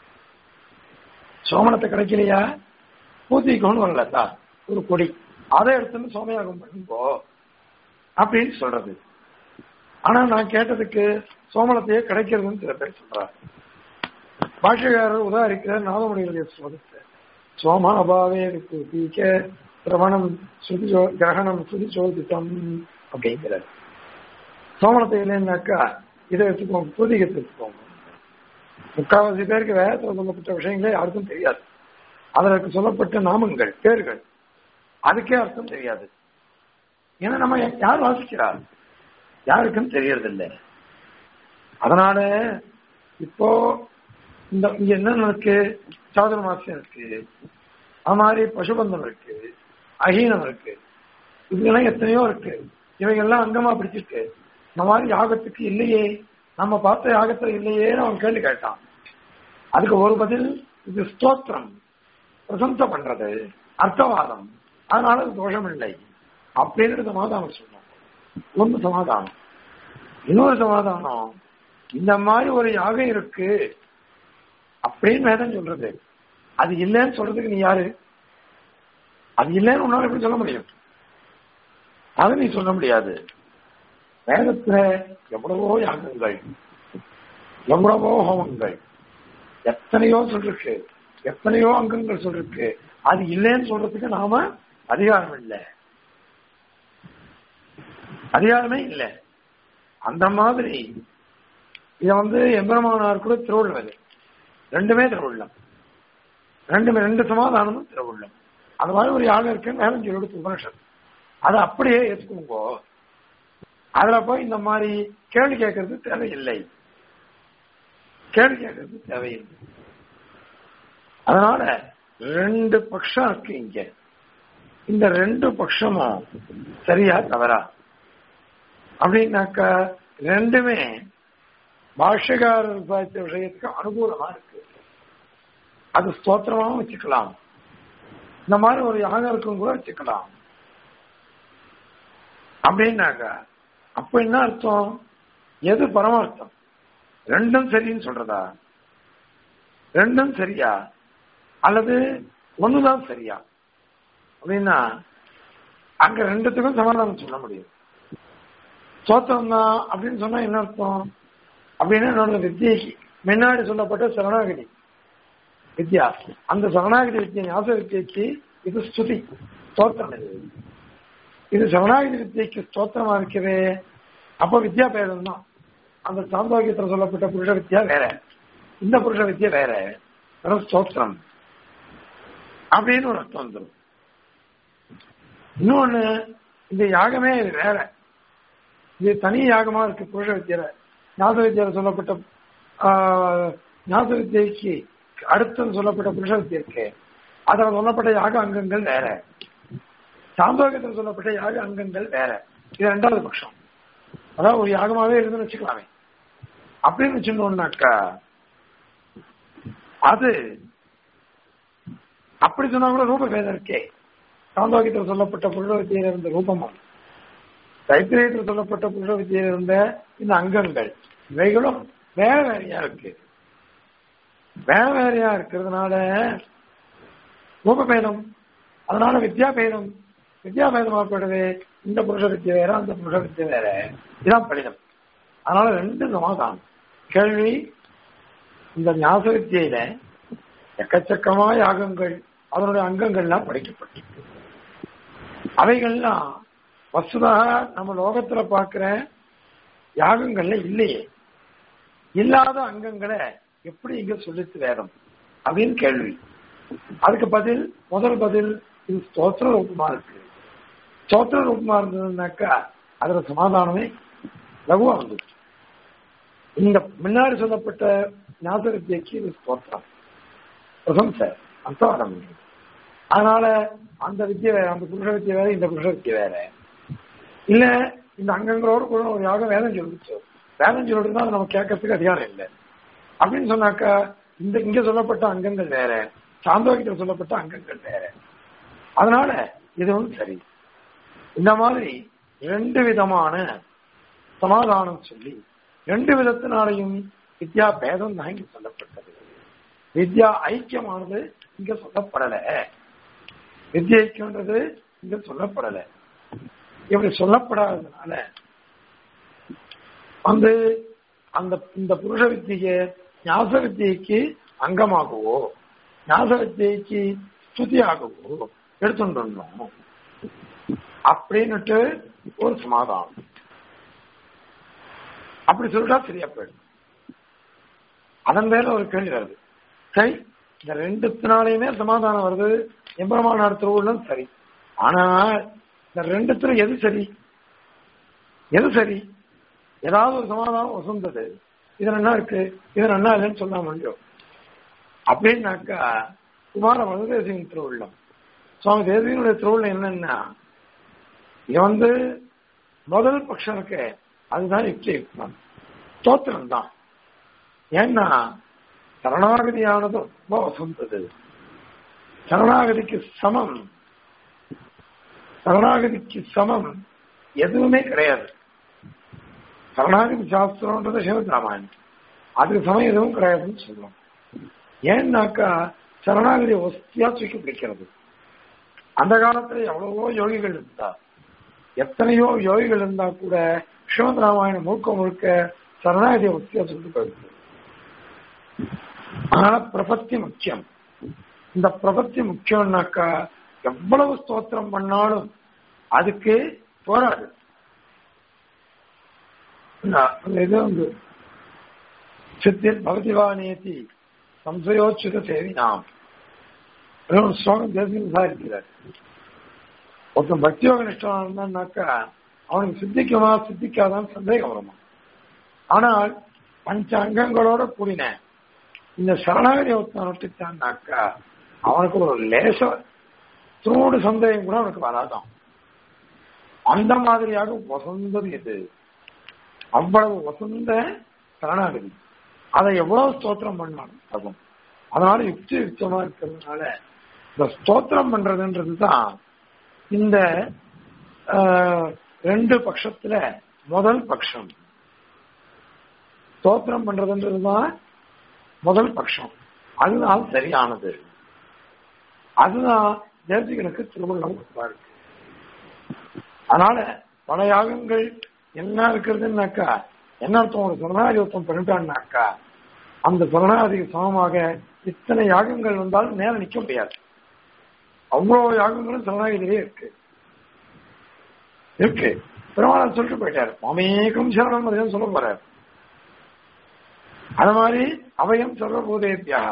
சோமனத்தை கிடைக்கலையா பூசீகம்னு வரலதா ஒரு கொடி அதை எடுத்துன்னு சோமயாகம் பண்ணும்போ அப்படின்னு சொல்றது ஆனா நான் கேட்டதுக்கு சோமனத்தையே கிடைக்கிறதுன்னு சில பேர் சொல்றாங்க பாஷகாரர் உதாரிக்கிற நாதமணிகளுடைய ஸ்லோகத்தை சோமா அபாவே பூசிக்க பிரவணம் சுதி சோ- கிரகணம் சுதி சோதித்தம் அப்படிங்கிறார் சோமனத்தை இல்லைன்னாக்கா இதை எடுத்துக்கோங்க பூதிகத்தை எடுத்துக்கோங்க முக்காவாசி பேருக்கு வேதத்தில் சொல்லப்பட்ட விஷயங்களே யாருக்கும் தெரியாது அதற்கு சொல்லப்பட்ட நாமங்கள் பேர்கள் அதுக்கே அர்த்தம் தெரியாது ஏன்னா நம்ம யார் வாசிக்கிறார் யாருக்கும் தெரியறதில்லை அதனால இப்போ இந்த இங்க என்ன இருக்கு சாதுர்மாசியம் இருக்கு அது மாதிரி பசுபந்தம் இருக்கு அஹீனம் இருக்கு இதெல்லாம் எத்தனையோ இருக்கு இவைகள்லாம் அங்கமா பிடிச்சிருக்கு இந்த மாதிரி யாகத்துக்கு இல்லையே நம்ம பார்த்த யாகத்துல இல்லையேன்னு அவன் கேள்வி கேட்டான் அதுக்கு ஒரு பதில் இது ஸ்தோத்திரம் பிரசம்சை பண்றது அர்த்தவாதம் அதனால அது தோஷம் இல்லை அப்படின்னு சமாதானம் சொன்னோம் ஒன்று சமாதானம் இன்னொரு சமாதானம் இந்த மாதிரி ஒரு யாகம் இருக்கு அப்படின்னு வேதம் சொல்றது அது இல்லைன்னு சொல்றதுக்கு நீ யாரு அது இல்லைன்னு உன்னால எப்படி சொல்ல முடியும் அதை நீ சொல்ல முடியாது வேதத்துல எவ்வளவோ யாகங்கள் எவ்வளவோ ஹோமங்கள் எத்தனையோ சொல்லிருக்கு எத்தனையோ அங்கங்கள் சொல்லிருக்கு அது இல்லைன்னு சொல்றதுக்கு நாம அதிகாரம் இல்லை அதிகாரமே இல்லை அந்த மாதிரி இத வந்து எம்பெருமானார் கூட திருவள்ளுவர் ரெண்டுமே திருவள்ளம் ரெண்டுமே ரெண்டு சமாதானமும் திருவள்ளம் அந்த மாதிரி ஒரு யாகம் இருக்குன்னு வேலை சொல்லி உபனிஷத் அதை அப்படியே ஏற்றுக்கோங்க அதுல போய் இந்த மாதிரி கேள்வி கேட்கறது தேவையில்லை கேள்வி கேட்கறது தேவையில்லை அதனால ரெண்டு பட்சம் இருக்கு இங்க இந்த ரெண்டு பட்சமும் சரியா தவறா அப்படின்னாக்கா ரெண்டுமே பாஷ்யகாரர் சாதித்த விஷயத்துக்கு அனுகூலமா இருக்கு அது ஸ்தோத்திரமாவும் வச்சுக்கலாம் இந்த மாதிரி ஒரு யாகம் இருக்கும் கூட வச்சுக்கலாம் அப்படின்னாக்கா அப்ப என்ன அர்த்தம் எது பரமார்த்தம் ரெண்டும் சரின்னு சொல்றதா ரெண்டும் சரியா அல்லது ஒண்ணுதான் சரியா அப்படின்னா அங்க ரெண்டுத்துக்கும் சமாதானம் சொல்ல முடியும் சோத்திரம் தான் அப்படின்னு சொன்னா என்ன அர்த்தம் அப்படின்னா என்னோட வித்தியைக்கு முன்னாடி சொல்லப்பட்ட சரணாகதி வித்யா அந்த சரணாகதி வித்தியை ஞாச வித்தியைக்கு இது ஸ்துதி ஸ்தோத்திரம் இது இது சரணாகதி வித்தியைக்கு ஸ்தோத்திரமா இருக்குது அப்ப வித்யா பேதம் தான் அந்த சாந்தோக்கியத்தில் சொல்லப்பட்ட புருஷ வித்யா வேற இந்த புருஷ வித்யா வேற வெறும் ஸ்தோத்திரம் அப்படின்னு ஒரு அர்த்தம் வந்துடும் இன்னொன்னு இந்த யாகமே இது வேற இது தனி யாகமா இருக்கு புருஷ வித்தியில ஞாச வித்தியில சொல்லப்பட்ட ஆஹ், ஞாச வித்தியைக்கு அடுத்தது சொல்லப்பட்ட புருஷ வித்தியை இருக்கு அதுல சொல்லப்பட்ட யாக அங்கங்கள் வேற சாந்தோகத்தில் சொல்லப்பட்ட யாக அங்கங்கள் வேற இது ரெண்டாவது பட்சம் அதாவது ஒரு யாகமாவே இருந்துன்னு வச்சுக்கலாமே அப்படின்னு வச்சுட்டோம்னாக்கா அது அப்படி சொன்னா கூட ரூப பேதம் இருக்கே சாந்தோகியத்தில் சொல்லப்பட்ட புருஷ வித்தியில இருந்த ரூபமும் தைத்திரியத்தில் சொல்லப்பட்ட புருஷ வித்தியில இருந்த இந்த அங்கங்கள் இவைகளும் வேற வேறையா இருக்கு வேற வேறையா இருக்கிறதுனால ரூபபேதம் அதனால வித்யாபேதம் வித்யாபேதமாகப்படுது இந்த புருஷ வித்தியை வேற அந்த புருஷ வித்தியை வேற இதான் படிதம் அதனால ரெண்டு சமாதானம் கேள்வி இந்த ஞாச வித்தியில எக்கச்சக்கமா யாகங்கள் அதனுடைய அங்கங்கள்லாம் படிக்கப்பட்டிருக்கு அவைகள்லாம் வசுதா நம்ம லோகத்துல பார்க்கிற யாகங்கள்ல இல்லையே இல்லாத அங்கங்களை எப்படி இங்க சொல்லித்து வேதம் அப்படின்னு கேள்வி அதுக்கு பதில் முதல் பதில் இது ஸ்தோத்திர ரூபமா இருக்கு ஸ்தோத்திர ரூபமா இருந்ததுனாக்கா அதுல சமாதானமே லகுவா வந்துச்சு இந்த முன்னாடி சொல்லப்பட்ட ஞாபக வித்தியைக்கு இது ஸ்தோத்திரம் பிரசம்சை அர்த்தவாதம் இல்லை. அதனால அந்த வித்தியை வேற அந்த புருஷ வித்தியை வேற இந்த புருஷ வித்தியை வேற இல்ல இந்த அங்கங்களோடு கூட ஒரு யாகம் வேதம் சொல்லிச்சு வேதம் சொல்லிட்டு தான் அதை நம்ம கேட்கறதுக்கு அதிகாரம் இல்லை அப்படின்னு சொன்னாக்கா இந்த இங்க சொல்லப்பட்ட அங்கங்கள் வேற சாந்தோகிட்ட சொல்லப்பட்ட அங்கங்கள் வேற அதனால இது வந்து சரி இந்த மாதிரி ரெண்டு விதமான சமாதானம் சொல்லி ரெண்டு விதத்தினாலையும் வித்யா பேதம் தான் இங்க சொல்லப்பட்டது வித்யா ஐக்கியமானது இங்க சொல்லப்படல வித்யா ஐக்கியம்ன்றது இங்க சொல்லப்படல இப்படி சொல்லப்படாததுனால வந்து அந்த இந்த புருஷ வித்தியை ஞாச வித்தியைக்கு அங்கமாகவோ ஞாச வித்தியைக்கு ஸ்துதியாகவோ எடுத்துட்டோம் அப்படின்னுட்டு ஒரு சமாதானம் அப்படி சொல்லிட்டா சரியா போயிடும் அதன் பேர்ல ஒரு கேள்வி வருது சரி இந்த ரெண்டுத்தினாலையுமே சமாதானம் வருது எம்பெருமான திருவுள்ளம் சரி ஆனா இந்த ரெண்டுத்துல எது சரி எது சரி ஏதாவது ஒரு சமாதானம் வசந்தது இது என்ன இருக்கு இது என்ன இல்லைன்னு சொல்ல முடியும் அப்படின்னாக்கா குமார வரதேசியின் திருவுள்ளம் சுவாமி தேசியனுடைய திருவுள்ளம் என்னன்னா இது வந்து முதல் பட்சம் இருக்கு அதுதான் யுக்தி யுக்தம் ஸ்தோத்திரம் தான் ஏன்னா சரணாகதியானது ரொம்ப வசந்தது சரணாகதிக்கு சமம் சரணாகதிக்கு சமம் எதுவுமே கிடையாது சரணாகதி சாஸ்திரம்ன்றது சிவத் ராமாயணம் அதுக்கு சமம் எதுவும் கிடையாதுன்னு சொல்லுவோம் ஏன்னாக்கா சரணாகதி வசதியா தூக்கி பிடிக்கிறது அந்த காலத்துல எவ்வளவோ யோகிகள் இருந்தா எத்தனையோ யோகிகள் இருந்தா கூட ஸ்ரீமத் ராமாயணம் முழுக்க முழுக்க சரணாகதி வசதியா சொல்லிட்டு போயிருக்கு ஆனா பிரபத்தி முக்கியம் இந்த பிரபத்தி முக்கியம்னாக்கா எவ்வளவு ஸ்தோத்திரம் பண்ணாலும் அதுக்கு போராது அந்த இது வந்து சித்திர் பகவதிவா நேதி சம்சயோச்சுத சேவி நாம் ஒரு ஸ்லோகம் தேசியம் இருக்கிறார் ஒருத்தன் பக்தியோக நிஷ்டம் இருந்தான்னாக்கா அவனுக்கு சித்திக்குமா சித்திக்காதான்னு சந்தேகம் வருமா ஆனால் பஞ்ச அங்கங்களோட கூடின இந்த சரணாகதி ஒருத்தன் நொட்டித்தான்னாக்கா அவனுக்கு ஒரு லேச தூடு சந்தேகம் கூட அவனுக்கு வராதான் அந்த மாதிரியாக வசந்தது எது அவ்வளவு வசந்த சரணாகதி அதை எவ்வளவு ஸ்தோத்திரம் பண்ணாலும் ஆகும் அதனால யுக்தி யுக்தமா இருக்கிறதுனால இந்த ஸ்தோத்திரம் பண்றதுன்றது தான் இந்த ரெண்டு பட்சத்துல முதல் பட்சம் ஸ்தோத்திரம் பண்றதுன்றதுதான் முதல் பட்சம் அதுதான் சரியானது அதுதான் தேசிகனுக்கு திருமணம் கொடுப்பாரு அதனால பல யாகங்கள் என்ன இருக்கிறதுனாக்கா என்ன அர்த்தம் ஒரு சரணாதி ஒருத்தம் பண்ணிட்டான்னாக்கா அந்த சரணாதிக்கு சமமாக இத்தனை யாகங்கள் வந்தாலும் நேரம் நிக்க முடியாது அவ்வளவு யாகங்களும் சரணாகிலேயே இருக்கு இருக்கு பெருமாள் சொல்லிட்டு போயிட்டாரு மமேகம் சரணம் அதையும் சொல்ல போறாரு அது மாதிரி அவயம் சர்வபூதேபியா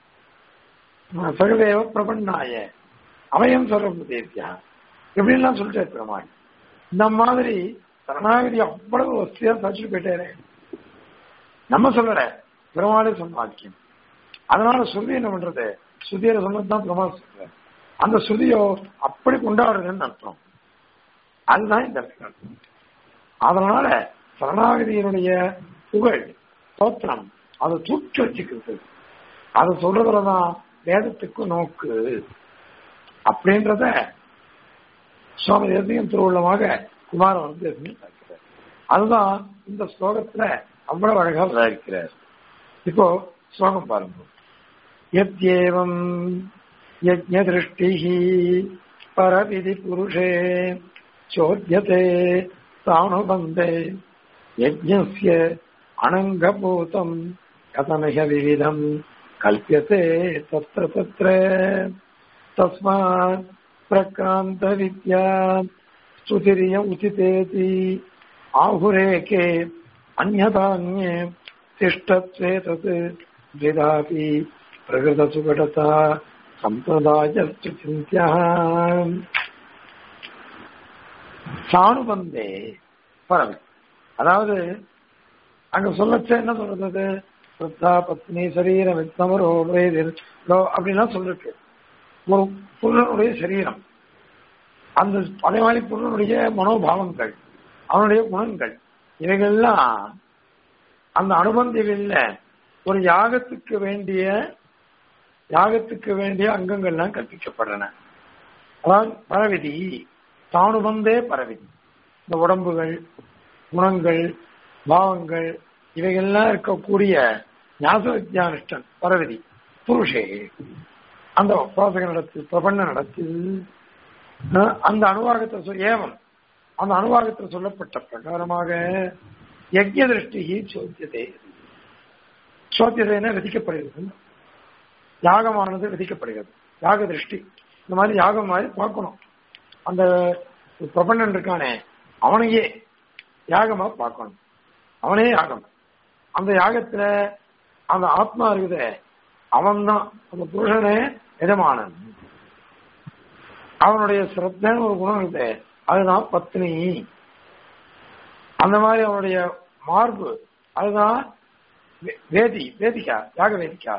சகதேவ பிரபன்னாய அவயம் சர்வபூதேபியா எப்படின்லாம் சொல்லிட்டாரு பெருமாள் இந்த மாதிரி சரணாகதி அவ்வளவு வசதியா சாச்சிட்டு போயிட்டாரு நம்ம சொல்லல பெருமாளே சொன்ன வாக்கியம் அதனால ஸ்ருதி என்ன பண்றது ஸ்ருதியில சொன்னதுதான் பெருமாள் சொல்ற அந்த ஸ்ருதியோ அப்படி கொண்டாடுறதுன்னு அர்த்தம் அதுதான் இந்த அர்த்தம் அதனால சரணாகதியினுடைய புகழ் தோற்றம் அதை தூக்கி வச்சுக்கிறது அதை சொல்றதுலதான் வேதத்துக்கு நோக்கு அப்படின்றத சுவாமி தேசியம் திருவுள்ளமாக குமாரன் வந்து இருக்கிறார் அதுதான் இந்த ஸ்லோகத்துல அவ்வளவு அழகா விளையாடுக்கிறார் இப்போ ஸ்லோகம் பாருங்க எத்யேவம் யஜ்ஞதிருஷ்டி பரவிதி புருஷே சோத்யதே தானுபந்தே யஜ்ஞஸ்ய அனங்கபூதம் கதமிக விவிதம் கல்பியते तत्र तत्र तस्मात् प्रक्रान्तविद्या स्तुतिरिय उचितेति आहुरेके अन्यतान्ये तिष्ठत्वे तत् द्विधापि प्रकृतसुकटता सम्प्रदायस्तु चिन्त्यः சாணுபந்தே பரவி அதாவது அங்க சொல்லச்ச என்ன சொல்றது சுத்தா பத்னி சரீரம் வித்தமரோ வேதிரோ அப்படின்லாம் சொல்லிருக்கு ஒரு புருஷனுடைய சரீரம் அந்த அதே மாதிரி புருஷனுடைய மனோபாவங்கள் அவனுடைய குணங்கள் இவைகள்லாம் அந்த அனுபந்திகள்ல ஒரு யாகத்துக்கு வேண்டிய யாகத்துக்கு வேண்டிய அங்கங்கள்லாம் கற்பிக்கப்படுறன அதாவது பரவிதி தானுபந்தே பரவிதி இந்த உடம்புகள் குணங்கள் பாவங்கள் இவைகள்லாம் இருக்கக்கூடிய ஞாச வித்யானிஷ்டன் பரவிதி புருஷே அந்த உபாசக நடத்தில் பிரபண்ண நடத்தில் அந்த அனுவாகத்தை சொல் ஏவம் அந்த அனுவாகத்தில் சொல்லப்பட்ட பிரகாரமாக யஜ்ய திருஷ்டி சோத்தியதே சோத்தியதைனா விதிக்கப்படுகிறது யாகமானது விதிக்கப்படுகிறது யாக திருஷ்டி இந்த மாதிரி யாகம் மாதிரி பார்க்கணும் அந்த பிரபண்ணன் இருக்கானே அவனையே யாகமா பார்க்கணும் அவனே யாகம் அந்த யாகத்துல அந்த ஆத்மா இருக்குதே அவன்தான் அந்த புருஷனே எஜமானன் அவனுடைய சிரத்தன்னு ஒரு குணம் இருக்குது அதுதான் பத்னி அந்த மாதிரி அவனுடைய மார்பு அதுதான் வேதி வேதிக்கா யாக வேதிக்கா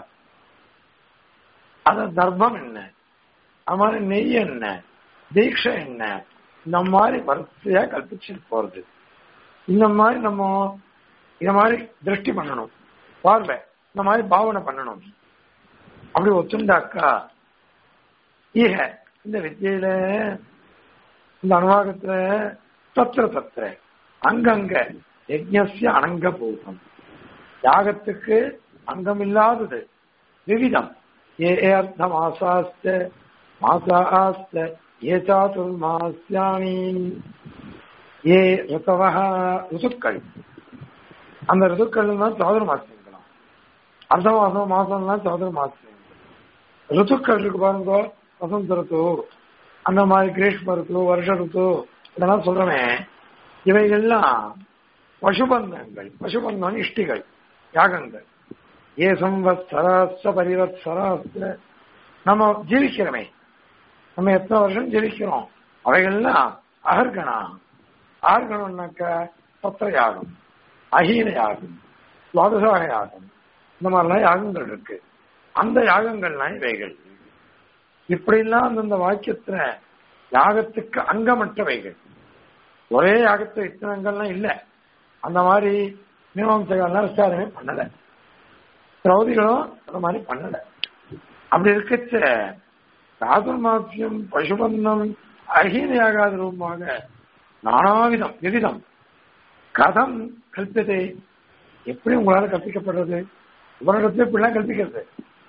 அது தர்மம் என்ன அது மாதிரி நெய் என்ன தீட்சை என்ன இந்த மாதிரி வரிசையா கல்பிச்சுட்டு போறது இந்த மாதிரி நம்ம இந்த மாதிரி திருஷ்டி பண்ணணும் பார்வை இந்த மாதிரி பாவனை பண்ணணும் அப்படி ஒத்துண்டாக்கா ஈக இந்த வித்தியில இந்த அனுவாகத்துல தத்திர தத்திர அங்கங்க யஜ்ஞசிய அனங்க பூதம் யாகத்துக்கு அங்கம் இல்லாதது விவிதம் ஏ அர்த்த மாசாஸ்த மாசாஸ்த ஏ சாதுர்மாசியாமி ஏ ரிதவா ருசுக்கள் அந்த ரிதுக்கள் தான் சாதுர்மாசியங்களாம் அர்த்த மாசம் மாசம்லாம் சாதுர்மாசியம் ரித்துக்கள் இருக்கு பாருங்க வசந்த ரித்து அந்த மாதிரி கிரீஷ்ம ரித்து வருஷ ரித்து இதெல்லாம் சொல்றமே இவைகள்லாம் பசுபந்தங்கள் பசுபந்தம் இஷ்டிகள் யாகங்கள் ஏ சம்வத்சராஸ்த பரிவத்சராஸ்த நம்ம ஜீவிக்கிறோமே நம்ம எத்தனை வருஷம் ஜீவிக்கிறோம் அவைகள்லாம் அகர்கணா ஆர்கணம்னாக்க சத்திர யாகம் அஹீன யாகம் துவாதசாக யாகம் இந்த மாதிரிலாம் யாகங்கள் இருக்கு அந்த யாகங்கள்லாம் இவைகள் இப்படிலாம் அந்தந்த வாக்கியத்துல யாகத்துக்கு அங்கமற்றவைகள் ஒரே யாகத்துல இத்தனை அங்கம்லாம் இல்ல அந்த மாதிரி மீமாம்சகள்லாம் விசாரணை பண்ணல திரௌதிகளும் அந்த மாதிரி பண்ணல அப்படி இருக்கச்ச சாதுர்மாசியம் பசுபந்தம் அகீனையாகாத ரூபமாக நானாவிதம் விவிதம் கதம் கல்பியதை எப்படி உங்களால கற்பிக்கப்படுறது உலகத்துல இப்படிலாம் கற்பிக்கிறது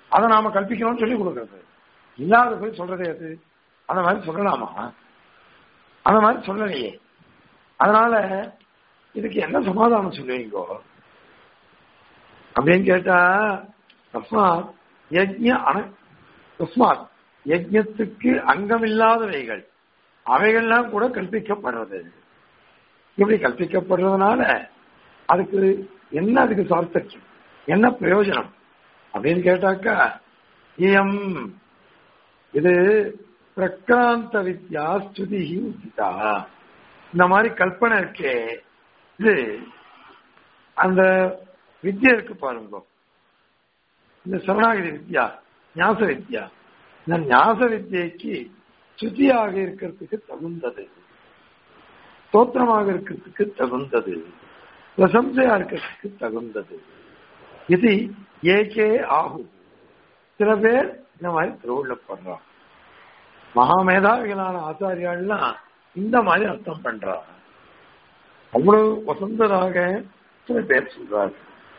அதை நாம கல்பிக்கணும்னு சொல்லி கொடுக்கறது இல்லாத போய் சொல்றதே அது அந்த மாதிரி சொல்லலாமா அந்த மாதிரி சொல்லலையே அதனால இதுக்கு என்ன சமாதானம் சொல்லுவீங்கோ அப்படின்னு கேட்டா தஸ்மாத் யஜ்ய அன தஸ்மாத் யஜ்யத்துக்கு அங்கமில்லாதவைகள் அவைகள்லாம் கூட கற்பிக்கப்படுறது இப்படி கற்பிக்கப்படுறதுனால அதுக்கு என்ன அதுக்கு சார்த்தக்கியம் என்ன பிரயோஜனம் அப்படின்னு கேட்டாக்கா இயம் இது பிரக்ராந்த வித்யா ஸ்துதி உச்சிதா இந்த மாதிரி கல்பனை இருக்கே இது அந்த வித்யா இருக்கு பாருங்க இந்த சரணாகதி வித்யா ஞாச வித்யா இந்த ஞாச வித்யைக்கு சுத்தியாக இருக்கிறதுக்கு தகுந்தது ஸ்தோத்திரமாக இருக்கிறதுக்கு தகுந்தது பிரசம்சையா இருக்கிறதுக்கு தகுந்தது இது ஏகே ஆகும் சில பேர் இந்த மாதிரி திருவுள்ளப்படுறான் மகாமேதாவிகளான ஆச்சாரியாள்லாம் இந்த மாதிரி அர்த்தம் பண்றாங்க அவ்வளவு வசந்தராக சில பேர் சொல்றாரு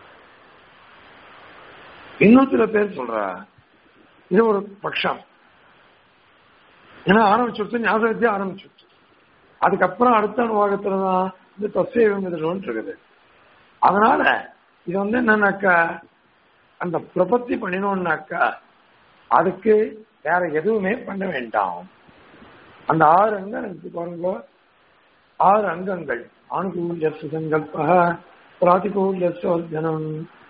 இன்னும் சில பேர் சொல்றா இது ஒரு பட்சம் ஏன்னா ஆரம்பிச்சுட்டு ஞாபக வித்தியா ஆரம்பிச்சுட்டு அதுக்கப்புறம் அடுத்த அனுபவத்துல தான் இந்த தசைவம் இருக்குது அதனால இது வந்து என்னன்னாக்கா அந்த பிரபத்தி பண்ணினோம்னாக்கா அதுக்கு வேற எதுவுமே பண்ண வேண்டாம் அந்த ஆறு அங்கம் எனக்கு பாருங்க ஆறு அங்கங்கள் ஆணுகூல்ய சங்கல்ப பிராதிகூல்ய வர்ஜனம்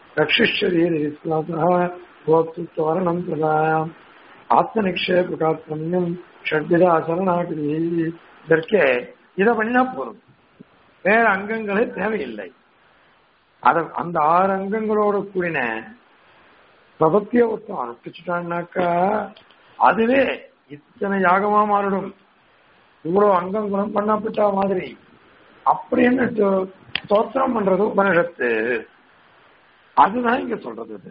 ரட்சிஷரீரிஸ்லாத்தரணம் பிரதாயம் ஆத்மநிக்ஷேபகாத்மன்யம் ஷட்விதா சரணாகிரி இதற்கே இதை பண்ணினா போதும் வேற அங்கங்களே தேவையில்லை அத அந்த ஆறு அங்கங்களோட கூடின பிரபத்திய ஒருத்தம் அனுப்பிச்சுட்டான்னாக்கா அதுவே இத்தனை யாகமா மாறிடும் இவ்வளவு அங்கங்களும் பண்ணப்பட்ட மாதிரி அப்படின்னு ஸ்தோத்திரம் பண்றது உபனிஷத்து அதுதான் இங்க சொல்றது இது.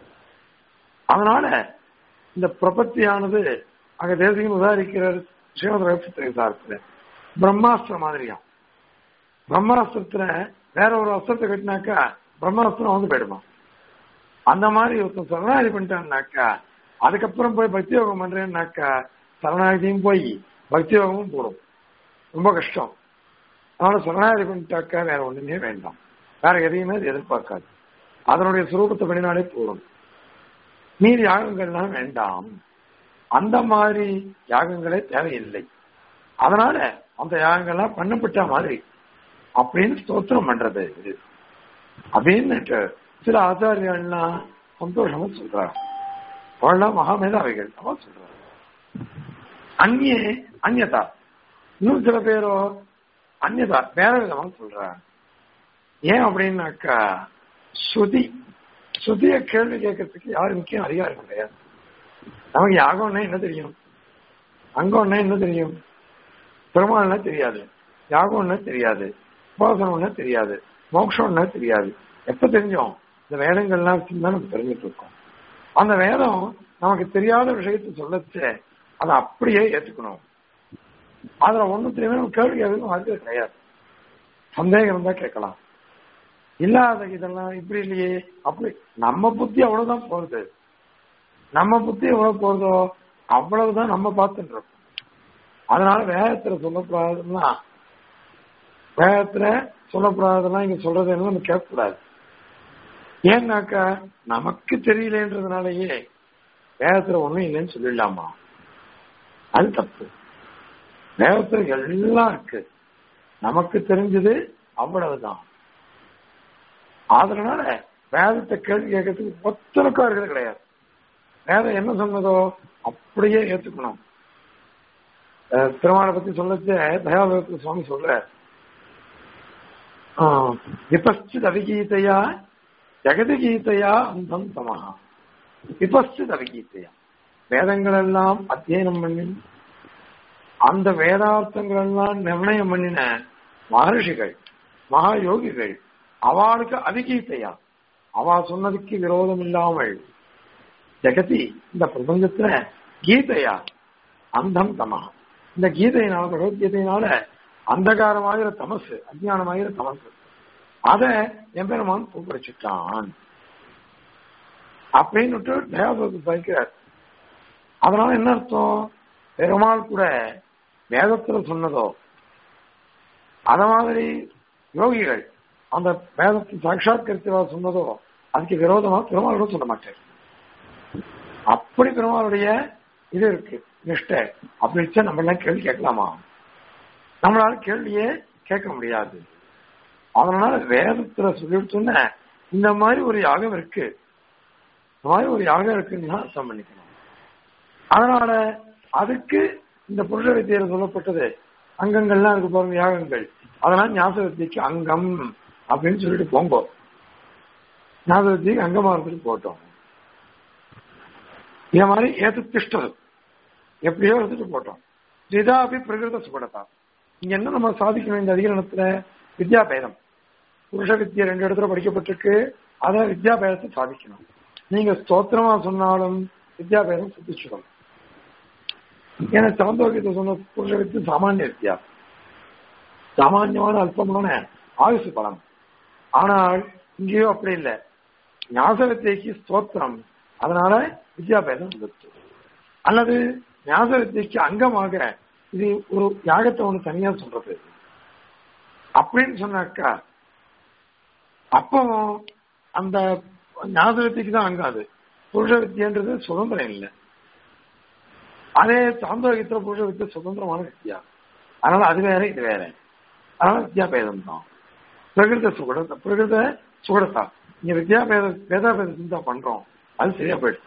அதனால இந்த பிரபத்தியானது அங்க தேசிகன் உதாரிக்கிறார் ஸ்ரீமத் ரகசியத்துல பிரம்மாஸ்திரம் மாதிரியா பிரம்மாஸ்திரத்துல வேற ஒரு அஸ்திரத்தை கட்டினாக்கா பிரம்மாஸ்திரம் வந்து போயிடுமா அந்த மாதிரி ஒருத்தன் சரணாகதி பண்ணிட்டான்னாக்கா அதுக்கப்புறம் போய் பக்தி யோகம் பண்றேன்னாக்கா சரணாகதியும் போய் பக்தி யோகமும் போடும் ரொம்ப கஷ்டம் அதனால சரணாகதி பண்ணிட்டாக்கா வேற ஒண்ணுமே வேண்டாம் வேற எதையுமே அது எதிர்பார்க்காது அதனுடைய சுரூபத்தை பண்ணினாலே போடும் மீதி யாகங்கள்லாம் வேண்டாம் அந்த மாதிரி யாகங்களே தேவையில்லை அதனால அந்த யாகங்கள்லாம் பண்ணப்பட்ட மாதிரி அப்படின்னு ஸ்தோத்திரம் பண்றது அப்படின்னு சில ஆச்சாரியர்கள்லாம் சந்தோஷமா சொல்றாங்க அவள்லாம் மகாமேதாவிகள் அவன் சொல்றாங்க அந்நிய அந்நதா இன்னும் சில பேரோ அந்நதா வேற விதமா சொல்றாங்க ஏன் அப்படின்னாக்கா ஸ்ருதி ஸ்ருதிய கேள்வி கேட்கறதுக்கு யாருக்கும் அதிகாரம் கிடையாது நமக்கு யாகம்னா என்ன தெரியும் அங்கம்னா என்ன தெரியும் பெருமாள்னா தெரியாது யாகம்னா தெரியாது உபாசனம்னா தெரியாது மோட்சம்னா தெரியாது எப்ப தெரிஞ்சோம் இந்த வேதங்கள்லாம் தான் நம்ம தெரிஞ்சுட்டு இருக்கோம் அந்த வேதம் நமக்கு தெரியாத விஷயத்தை சொல்லச்சு அதை அப்படியே ஏத்துக்கணும் அதுல ஒண்ணு தெரியாம நம்ம கேள்வி கேட்கறதுக்கு வாய்ப்பே கிடையாது சந்தேகம் இருந்தா கேட்கலாம் இல்லாத இதெல்லாம் இப்படி இல்லையே அப்படி நம்ம புத்தி அவ்வளவுதான் போகுது நம்ம புத்தி எவ்வளவு போறதோ அவ்வளவுதான் நம்ம பார்த்துட்டு இருக்கோம் அதனால வேதத்துல சொல்லக்கூடாதுன்னா வேதத்துல சொல்லக்கூடாதெல்லாம் இங்க சொல்றது என்ன நம்ம கேட்கக்கூடாது ஏன்னாக்கா நமக்கு தெரியலன்றதுனாலயே வேதத்துல ஒண்ணும் இல்லைன்னு சொல்லிடலாமா அது தப்பு வேதத்துல எல்லாம் இருக்கு நமக்கு தெரிஞ்சது அவ்வளவுதான் அதனால வேதத்தை கேள்வி கேட்கறதுக்கு ஒத்தனுக்கும் இருக்கிறது கிடையாது வேதம் என்ன சொன்னதோ அப்படியே ஏத்துக்கணும் திருமாலை பத்தி சொல்லச்ச தயாபகத்து சுவாமி சொல்ற விபஸ்டித் அவிகீதையா ஜெகதகீதையா அந்தம் தமஹா விபஸ்டித் அவிகீதையா வேதங்கள் எல்லாம் அத்தியனம் பண்ணி அந்த வேதார்த்தங்கள் எல்லாம் நிர்ணயம் பண்ணின மகர்ஷிகள் மகா யோகிகள் அவளுக்கு அவிகீதையா அவ சொன்னதுக்கு விரோதம் இல்லாமல் ஜெகதி இந்த பிரபஞ்சத்துல கீதையா அந்தம் தமா இந்த கீதையினால பகவத்கீதையினால அந்தகாரமாகிற தமசு அஜ்ஞானமாகிற தமசு அத எம்பெருமான் பூப்படைச்சுட்டான் அப்படின்னு தயாபதி சாய்க்கிறார் அதனால என்ன அர்த்தம் பெருமாள் கூட வேதத்துல சொன்னதோ அத மாதிரி யோகிகள் அந்த வேதத்தை சாட்சாத்கரித்தவா சொன்னதோ அதுக்கு விரோதமா பெருமாள் கூட சொல்ல மாட்டார் அப்படி பெருமாளுடைய இது இருக்கு நிஷ்டை அப்படி வச்சா நம்ம எல்லாம் கேள்வி கேட்கலாமா நம்மளால கேள்வியே கேட்க முடியாது அதனால வேதத்துல சொல்லிவிட்டோன்னா இந்த மாதிரி ஒரு யாகம் இருக்கு இந்த மாதிரி ஒரு யாகம் இருக்குன்னு தான் அர்த்தம் பண்ணிக்கணும் அதனால அதுக்கு இந்த புருஷ வித்தியில சொல்லப்பட்டது அங்கங்கள்லாம் இருக்கு பாருங்க யாகங்கள் அதனால ஞாபக வித்தியக்கு அங்கம் அப்படின்னு சொல்லிட்டு போங்க ஞாபக வித்தியக்கு அங்கமா இருந்துட்டு போட்டோம் இந்த மாதிரி ஏத்து திஷ்டது எப்படியோ எடுத்துட்டு போட்டோம் இதாபி பிரகிருத சுகடதா இங்க என்ன நம்ம சாதிக்கணும் இந்த அதிகரணத்துல வித்யாபேதம் புருஷ வித்தியை ரெண்டு இடத்துல படிக்கப்பட்டிருக்கு அத வித்யாபேதத்தை சாதிக்கணும் நீங்க ஸ்தோத்திரமா சொன்னாலும் வித்யாபேதம் சித்திச்சிடும் ஏன்னா சாந்தோக்கியத்தை சொன்ன புருஷ வித்து சாமானிய வித்யா சாமானியமான அல்பமான ஆயுசு பலம் ஆனால் இங்கேயோ அப்படி இல்லை ஞாச வித்தியக்கு ஸ்தோத்திரம் அதனால வித்யாபேதம் வந்துச்சு அல்லது ஞாச வித்தியக்கு அங்கமாக இது ஒரு யாகத்தை ஒண்ணு தனியா சொல்றது அப்படின்னு சொன்னாக்கா அப்போ அந்த ஞாச வித்தியக்கு தான் அங்கம் அது புருஷ வித்தியன்றது சுதந்திரம் இல்லை அதே சாந்தோகியத்துல புருஷ வித்திய சுதந்திரமான வித்தியா அதனால அது வேற இது வேற அதனால வித்யாபேதம் தான் பிரகிருத சுகட பிரகிருத சுகடத்தா இங்க வித்யாபேத வேதாபேத சிந்தா பண்றோம் அது சரியா போயிடுச்சு